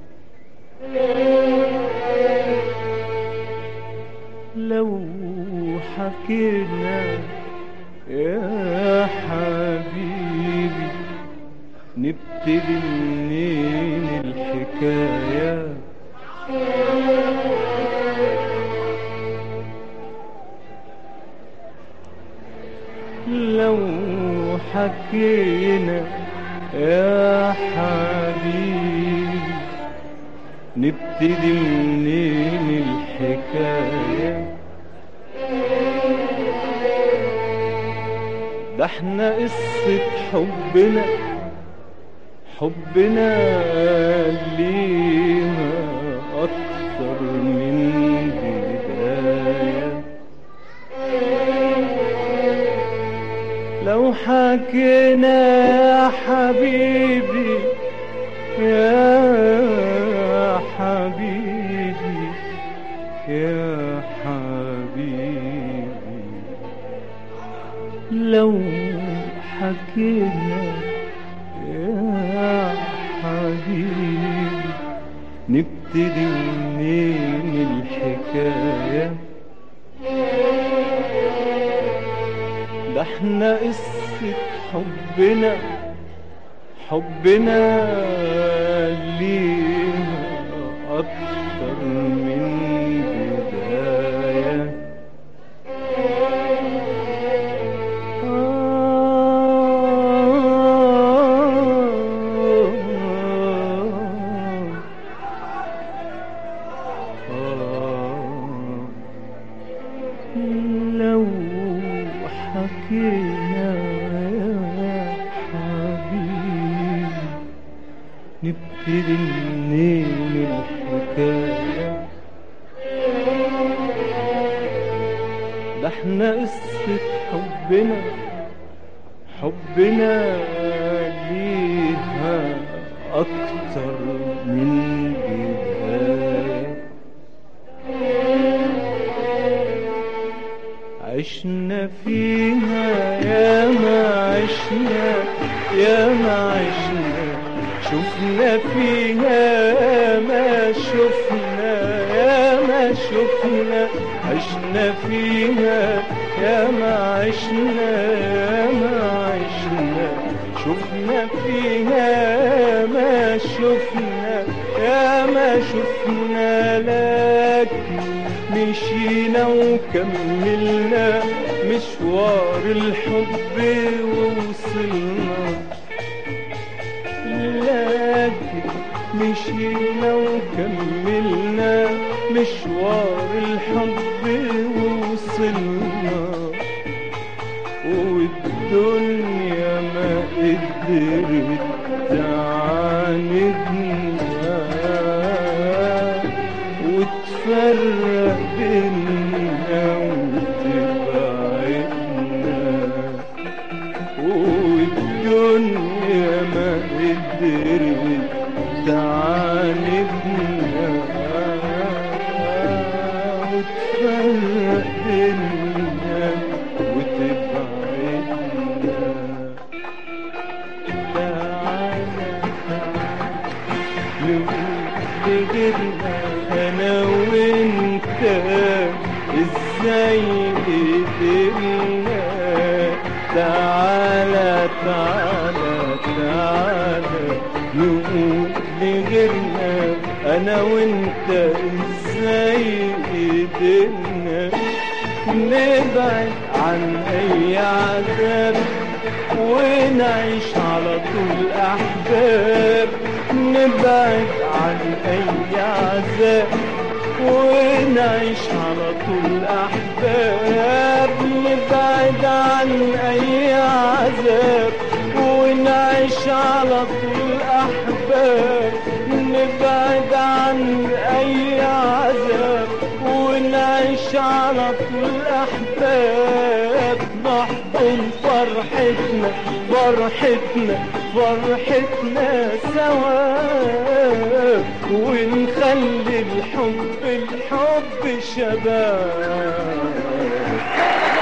لو حكينا يا حبيبي نبتدي منين الحكايه لو حكينا يا حبيبي نبتدي منين الحكاية ده احنا قصة حبنا حبنا ليها أكتر من بداية لو حكينا يا حبيبي يا حبيبي يا حبيبي لو حكينا يا حبيبي نبتدي منين الحكايه ده احنا قصة حبنا حبنا ليها أكتر من بداية لو حكينا يا حبيبي نبتدي منين الحكاية ده احنا قصة حبنا حبنا ليها أكتر من بداية عشنا فيها يا ما عشنا يا ما عشنا شفنا فيها ما شفنا يا ما شفنا عشنا فيها يا ما عشنا يا ما عشنا شفنا فيها ما شفنا يا ما شفنا لكن مشينا وكملنا مشوار الحب ووصلنا لكن مشينا وكملنا مشوار الحب ووصلنا والدنيا ما قدرت تعاندنا وتفرق بينا وتبعدنا والدنيا ما قدرت تعاندنا وتفرق بينا وتبعدنا تعالى نقدرنا انا وانت ازاي قدرنا تعالى تعالى تعالى نقول لغيرنا انا وانت ازاي قدرنا نبعد عن اي عذاب ونعيش على طول احباب نبعد عن اي عذاب ونعيش على طول احباب نبعد عن اي عذاب ونعيش على طول احباب نبعد عن اي عذاب ونعيش على طول احباب نحضن فرحتنا فرحتنا فرحتنا سوا ونخلي الحب الحب شباب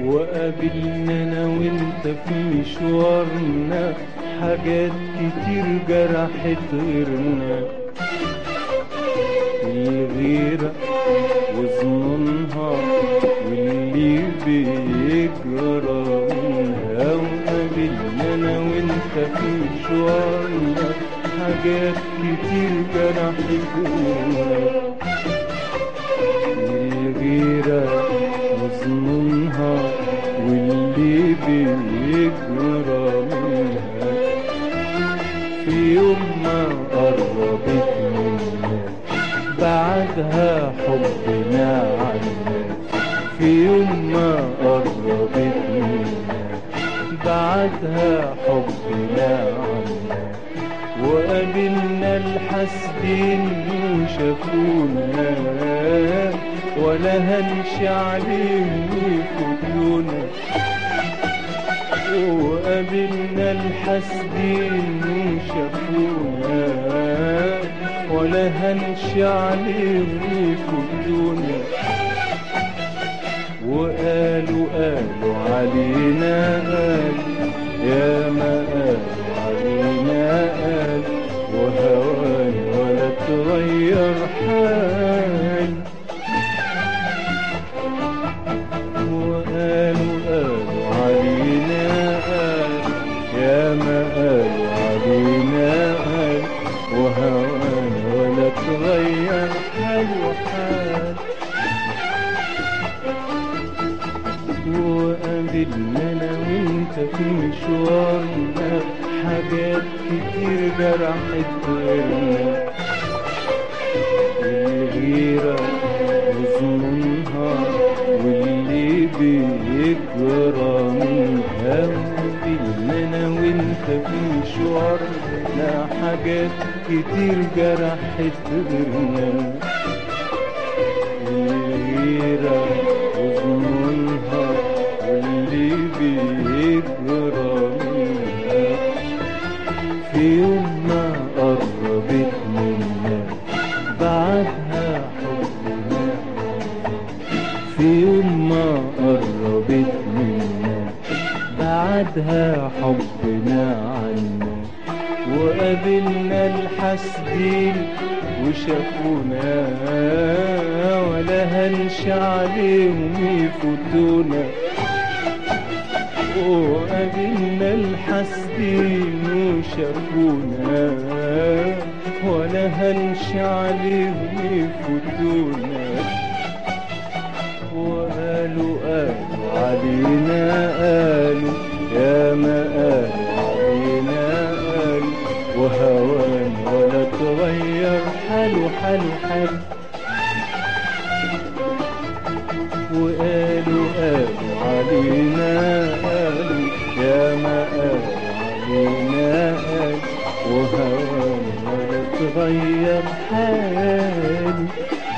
وقابلنا انا وانت في مشوارنا حاجات كتير جرحت غيرنا الغيرة وظنونها واللي بيجرى منها وقابلنا انا وانت في مشوارنا حاجات كتير جرحت غيرنا الغيرة وظنونها واللي بيجرى منها في يوم ما قربت منا بعدها حبنا عنا في يوم ما قربت منا بعدها حبنا عنا وقابلنا الحسدين وشافونا ولا هنش عليهم يفوتونا وقابلنا الحسدين وشافونا ولا هنش عليهم يفوتونا وقالوا قالوا علينا قالوا يا ما قالوا علينا قالوا وهواني ولا تغير حال وقالوا قالوا علينا قالوا يا ما قالوا علينا قالوا وهواني ولا تغير حال وحال وقابلنا انا وانت في مشوارنا حاجات كتير جرحت غيرنا الغيرة وظنونها واللي بيجرى منها وقابلنا انا وانت في مشوارنا حاجات كتير جرحت غيرنا الغيرة وظنونها واللي بيجرى منها في يوم ما قربت منا بعدها حبنا في يوم ما قربت منا بعدها حبنا عنا وقابلنا الحسدين وشافونا ولا هنش عليهم يفوتونا وقابلنا الحسدين وشافونا ولا هنش عليهم يفوتونا وقالوا قالوا علينا قالوا يا ما قالوا علينا قالوا وهوان ولا تغير حاله حاله حاله وقالوا قالوا علينا قالوا يا ما قالوا علينا قالوا وهوان ولا تغير حالي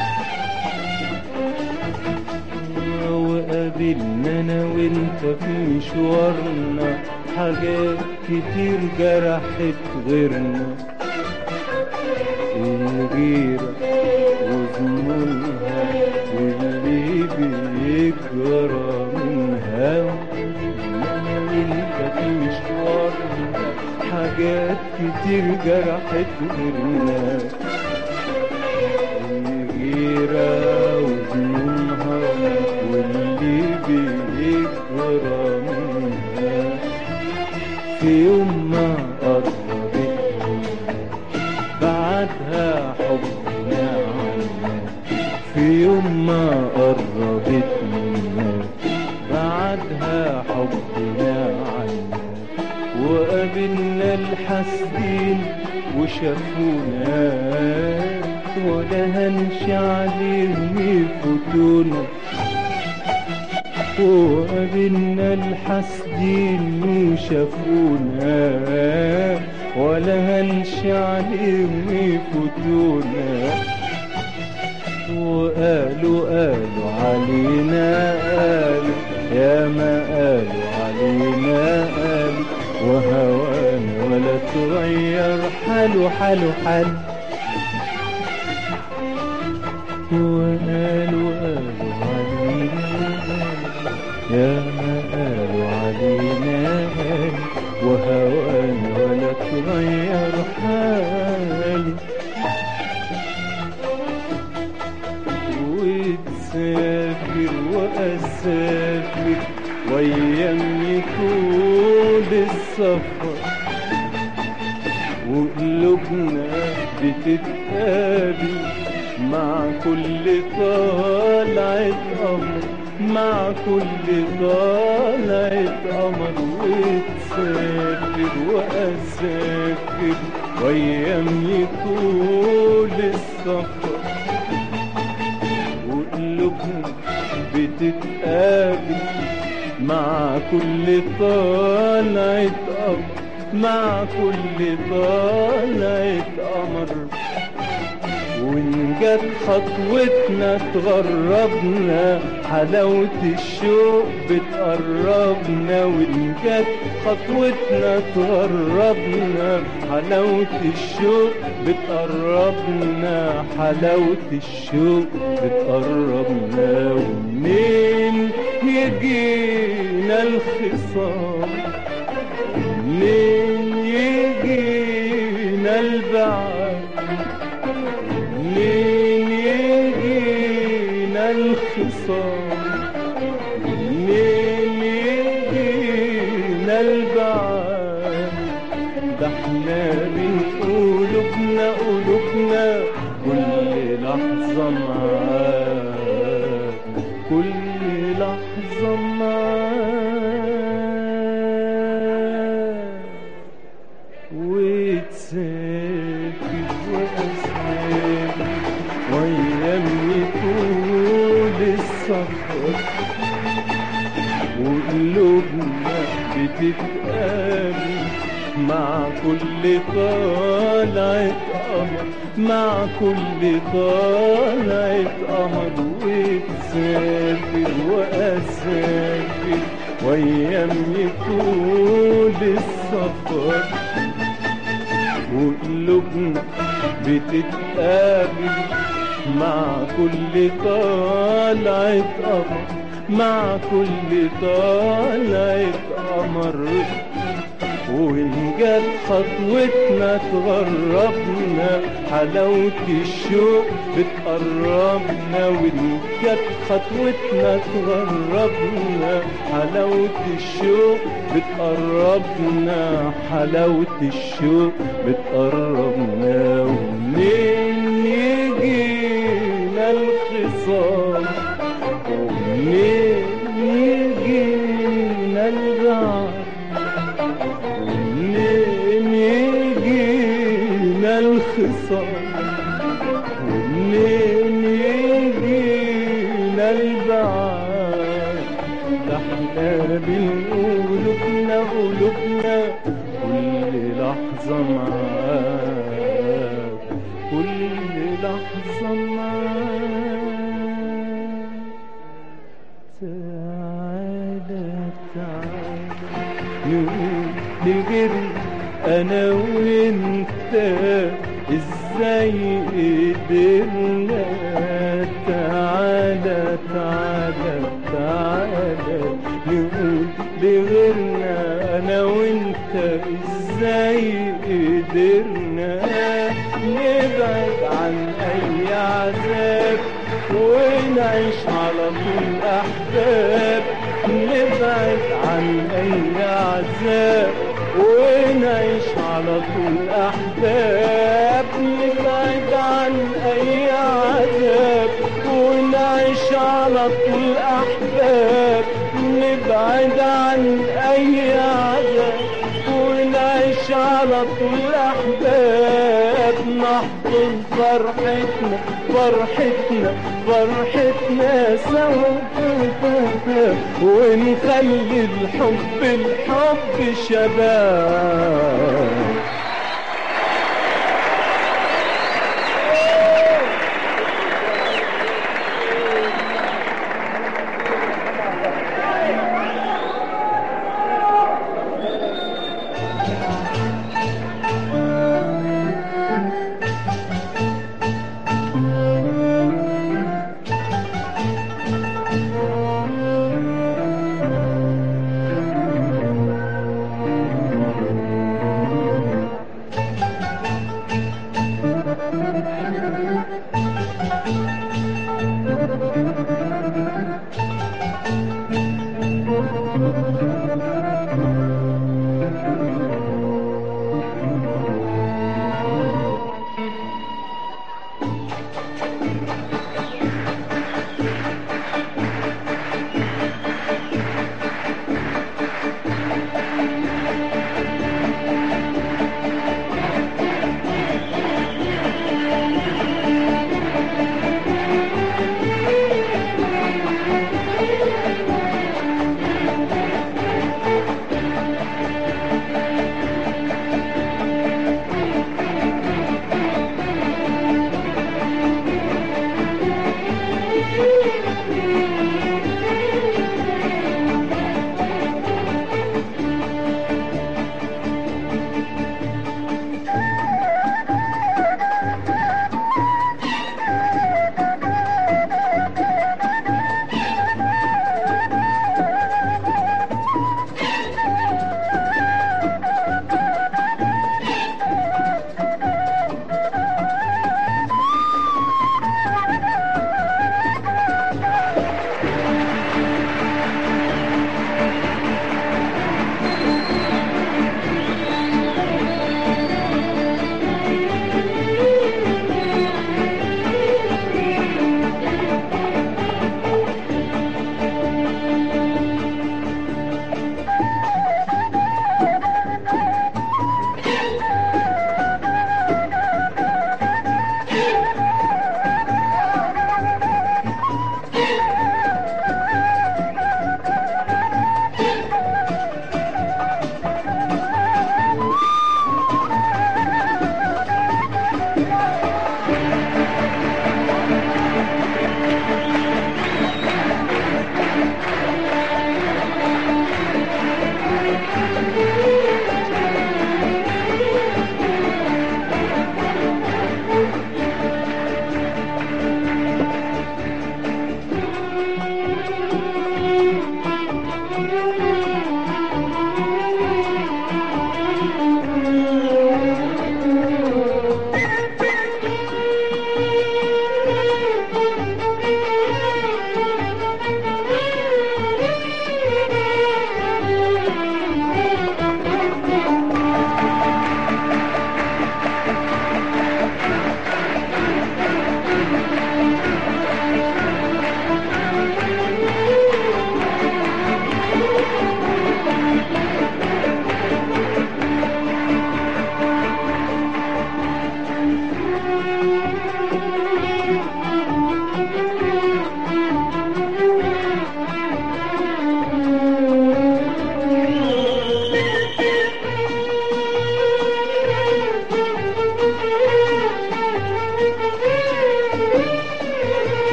وقابلنا انا وانت في مشوارنا حاجات كتير جرحت غيرنا الغيرة وظنونها واللي بيجرى منها انا وانت في مشوارنا حاجات كتير جرحت غيرنا الغيرة وظنونها واللي بيجرى منها في يوم ما قربت بعدها حبنا عنا في يوم ما قربت منا بعدها حبنا عنا وقابلنا الحسدين وشافونا ولا هنش عليهم يفوتونا وقابلنا الحسدين وشافونا ولا هنش عليهم يفوتونا وقالوا قالوا علينا قالوا يا ما قالوا علينا قالوا وهوانا ولا تغير حاله حاله حاله وقالوا قالوا علينا قالوا يا ما قالوا علينا قال وهوان ولا تغير حالي وتسافر وأسافر وأيام طول السفر وقلوبنا بتتقابل مع كل طلعة قمر مع كل طلعة قمر وتسافر وأسافر وأيام طول السفر وقلوبنا بتتقابل مع كل طلعة قمر مع كل طلعة قمر وإن جت خطوتنا تغربنا حلاوة الشوق بتقربنا وإن جت خطوتنا تغربنا حلاوة الشوق بتقربنا حلاوة الشوق بتقربنا ومنين يجينا الخصام منين يجينا البعد منين يجينا الخصام منين يجينا البعد ده احنا من قلوبنا قلوبنا كل لحظة معاك كل لحظة معاك وتسافر وأسافر وأيامي طول السفر وقلوبنا بتتقابل مع كل طلعة قمر مع كل طلعة قمر وتسافر وأسافر وأيامي طول السفر وقلوبنا بتتقابل مع كل طلعة قمر مع كل طلعة قمر وإن جت خطوتنا تغربنا حلاوة الشوق بتقربنا وإن جت خطوتنا تغربنا حلاوة الشوق بتقربنا حلاوة الشوق بتقربنا ومنين يجينا الخصام ومنين يجينا الرعد منين يجينا الخصام ومنين يجينا البعاد ده احنا بنقولبنا قلوبنا كل لحظة معاك كل لحظة معاك تعالى تعالى نقول لغير انا وانت ازاي قدرنا تعالى تعالى تعالى نقول لغيرنا انا وانت ازاي قدرنا نبعد عن اي عذاب ونعيش على طول احباب نبعد عن اي عذاب ونعيش على طول احباب نبعد عن اي عذاب ونعيش على طول احباب نبعد عن اي عذاب ونعيش على طول احباب نحضن فرحتنا فرحتنا فرحتنا سوا ونخلي الحب الحب شباب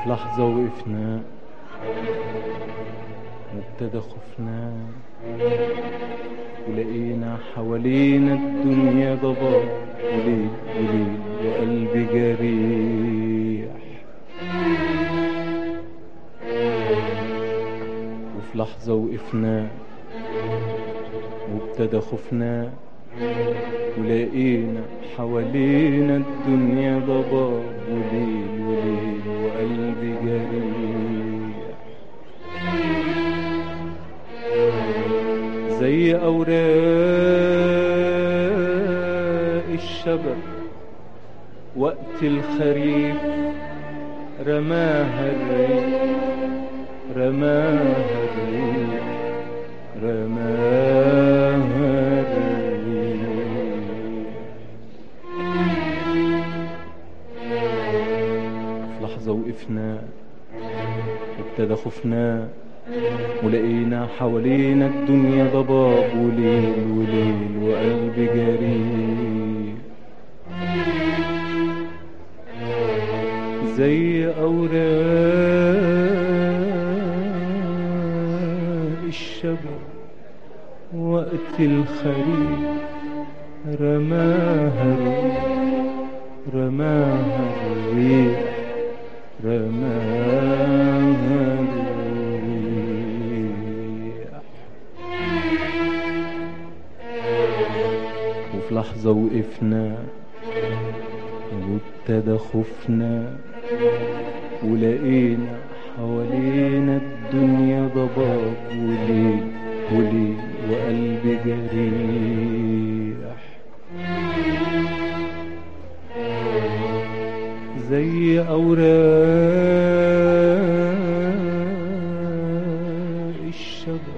وفي لحظة وقفنا وابتدى خوفنا ولقينا حوالينا الدنيا ضباب وليل وليل وقلبي جريح وفي لحظة وقفنا وابتدى خوفنا ولقينا حوالينا الدنيا ضباب وليل وليل وقلبي جريح زي أوراق الشجر وقت الخريف رماها الريح رماها الريح رماها الريح في لحظة وقفنا وابتدى خوفنا ولقينا حوالينا الدنيا ضباب وليل وليل وقلبي جريح زي أوراق الشجر وقت الخريف رماها الريح رماها الريح رماها الريح وفي لحظة وقفنا وابتدى خوفنا ولقينا حوالينا الدنيا ضباب وليل وليل وقلبي جريح زي أوراق الشجر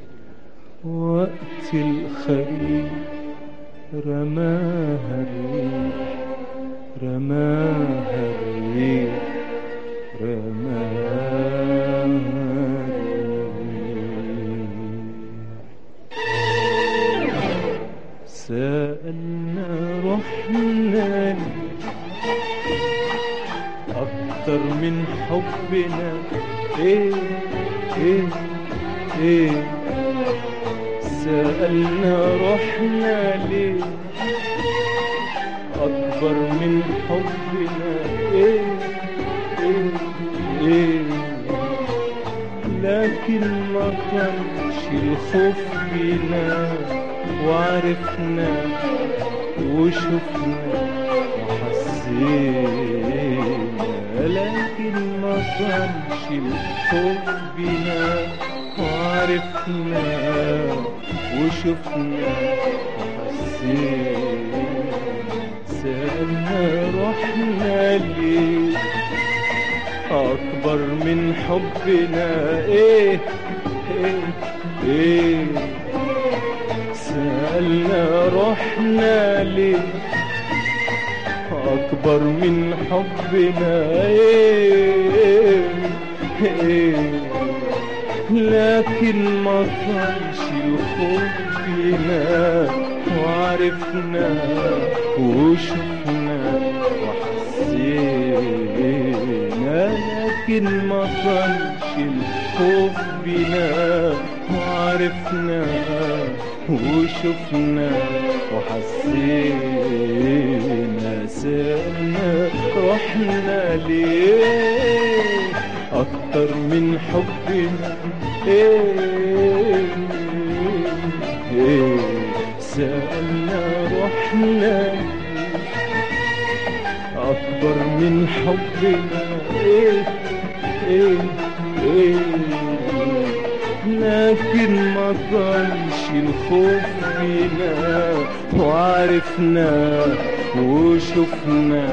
وقت الخريف رماها الريح رماها الريح رماها الريح سألنا رحنا أكتر من حبنا إيه إيه إيه سألنا رحنا ليه أكبر من حبنا إيه إيه إيه لكن ما كانش الخوف فينا وعرفنا وشفنا وحسينا لكن ما كانش الخوف بينا وعرفنا وشفنا وحسينا سألنا رحنا ليه أكبر من حبنا إيه إيه إيه سألنا رحنا ليه أكبر من حبنا إيه إيه لكن ما كانش الخوف فينا وعرفنا وشفنا وحسينا لكن ما كانش الخوف بينا وعرفنا وشفنا وحسينا سألنا رحنا ليه أكتر من حبنا إيه إيه سألنا رحنا أكبر من حبنا إيه إيه إيه لكن ما كانش الخوف فينا وعرفنا وشفنا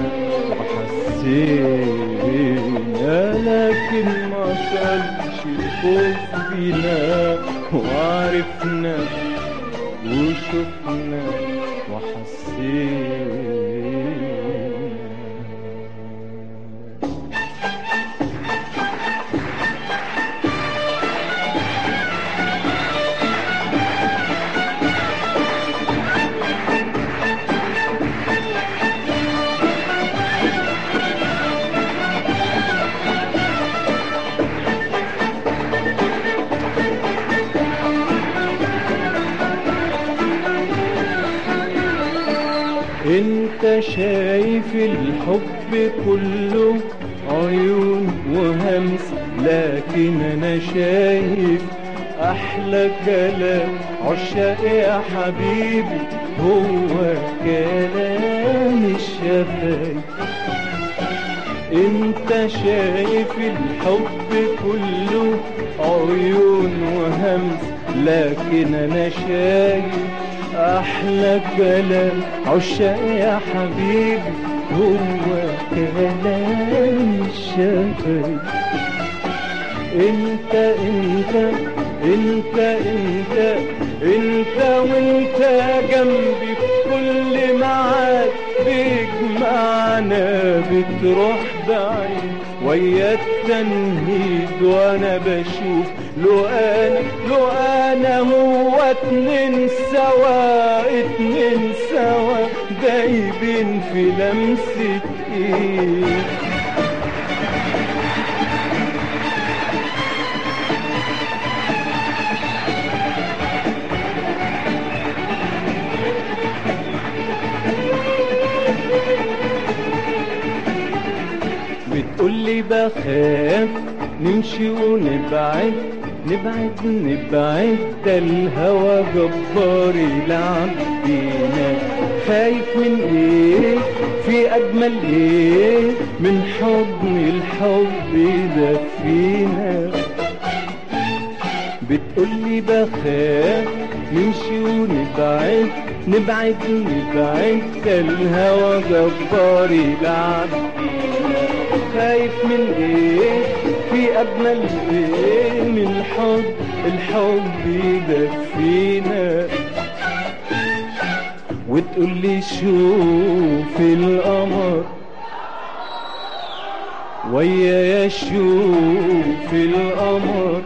وحسينا لكن ما كانش الخوف فينا وعرفنا وشفنا وحسينا انت شايف الحب كله عيون وهمس لكن انا شايف احلى كلام عشاق يا حبيبي هو كلام الشفايف انت شايف الحب كله عيون وهمس لكن انا شايف احلى كلام عشاق يا حبيبي هو كلام الشفايف انت انت انت انت انت وانت جنبي في كل معاد بيجمعنا بتروح بعيد ويا التنهيد وانا بشوف لو انا لو انا هو اتنين سوا اتنين سوا دايبين في لمسة ايه بتقولي بخاف نمشي ونبعد نبعد نبعد ده الهوى جبار يلعب بينا خايف من ايه في اجمل ايه من حضن الحب يدفينا بتقولي بخاف نمشي ونبعد نبعد نبعد ده الهوى جبار يلعب بينا خايف من ايه في اجمل ايه من حب الحب يدفينا وتقولي شوف القمر ويا شوف القمر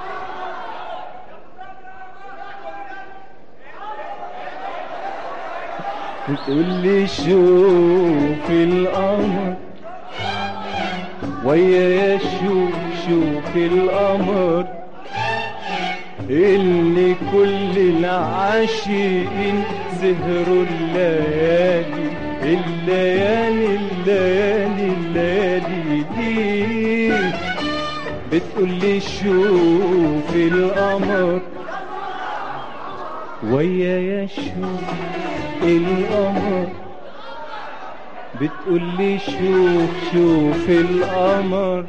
وتقولي شوف القمر ويا شوف شوف القمر اللي كل العاشقين سهروا الليالي الليالي الليالي الليالي دي بتقولي شوف القمر ويا يا شوف القمر بتقولي شوف شوف القمر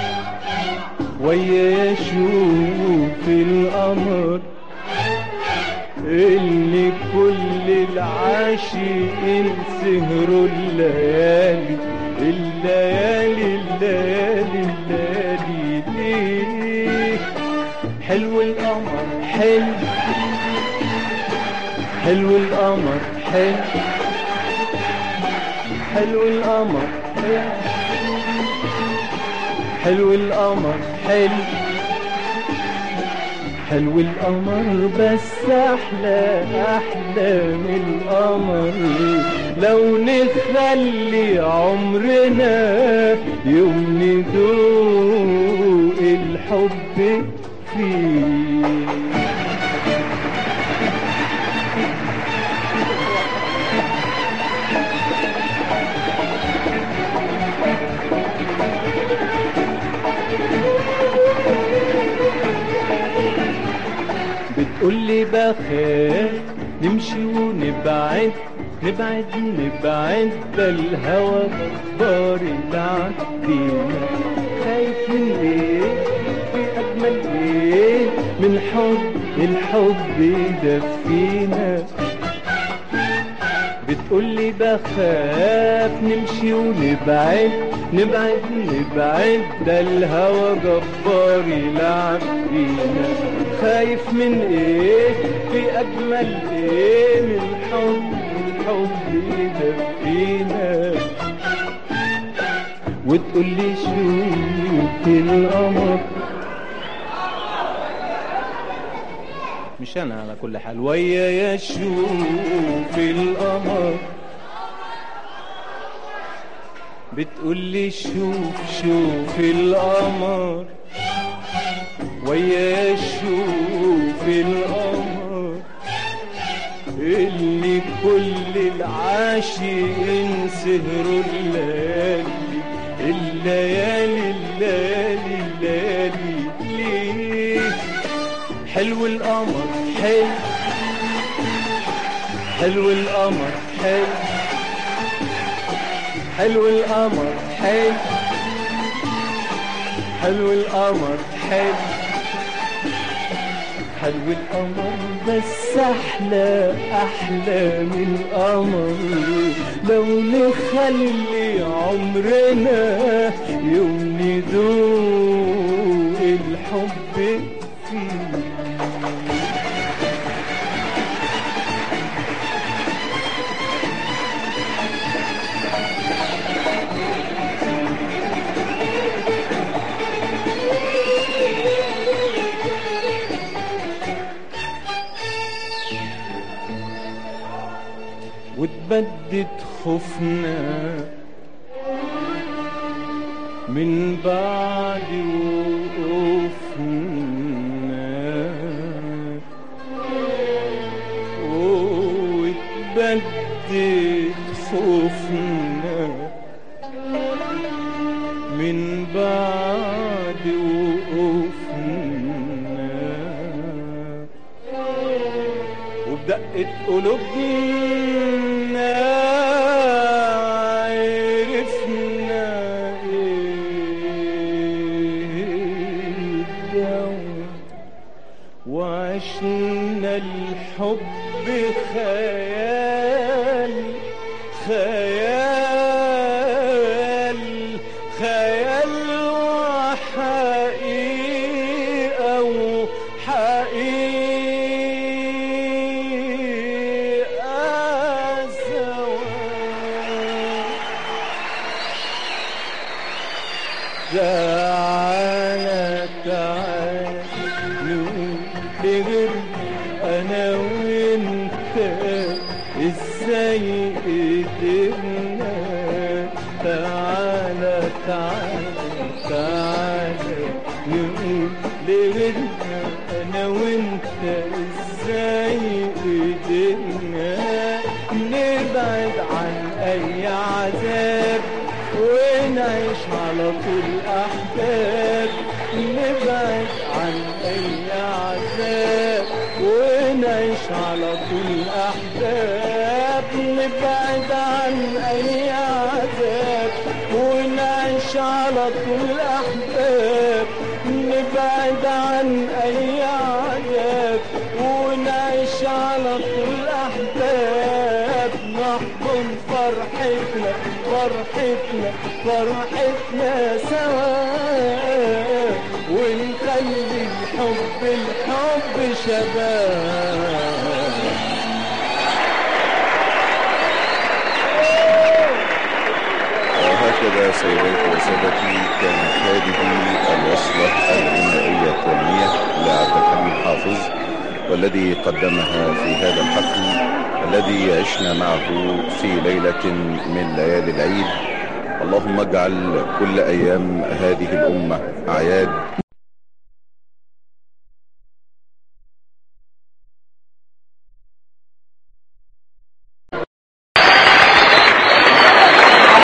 ويا شوف القمر اللي كل العاشقين سهروا الليالي الليالي الليالي الليالي ليه حلو القمر حلو حلو القمر حلو حلو القمر حلو حلو القمر حلو حلو القمر بس احلى احلى من القمر لو نخلي عمرنا يوم ندوق الحب فيه بتقولي بخاف نمشي ونبعد نبعد نبعد ده الهوى جبار يلعب بينا خايف من ايه في اجمل ايه من حب الحب يدفينا بتقولي بخاف نمشي ونبعد نبعد نبعد ده الهوى جبار يلعب بينا خايف من ايه في اجمل ايه من حب الحب يدفينا وتقولي شوف القمر مش انا على كل حال ويا يا شوف القمر بتقولي شوف شوف القمر ويا شوف القمر اللي كل العاشقين سهروا الليالي الليالي الليالي الليالي ليه حلو القمر حلو حلو القمر حلو حلو القمر حلو حلو القمر حلو حلو القمر بس احلى احلى من القمر لو نخلي عمرنا يوم ندوق الحب فيه وتبدد خوفنا من بعد وقوفنا وتبدد خوفنا من بعد وقوفنا وبدقة قلوبنا عرفنا ايه الدوا وعشنا الحب خيال خيال خيال وحقيقة وحقيقة سوا تعالى تعالى نقدر انا وانت ازاي قدرنا تعالى تعالى تعالى نقول لغيرنا انا وانت ازاي قدرنا نبعد عن اي عذاب ونعيش على طول احباب نبعد عن اي عذاب ونعيش على طول احباب نبعد عن اي عذاب ونعيش على طول احباب نبعد عن اي عذاب ونعيش على طول احباب نحضن فرحتنا فرحتنا فرحتنا سوا ونخلي الحب الحب شباب وهكذا سيداتي وسادتي كانت هذه الوصلة الغنائية الثانية لعبد الحليم حافظ والذي قدمها في هذا الحفل الذي عشنا معه في ليلة من ليالي العيد اللهم اجعل كل أيام هذه الأمة أعياد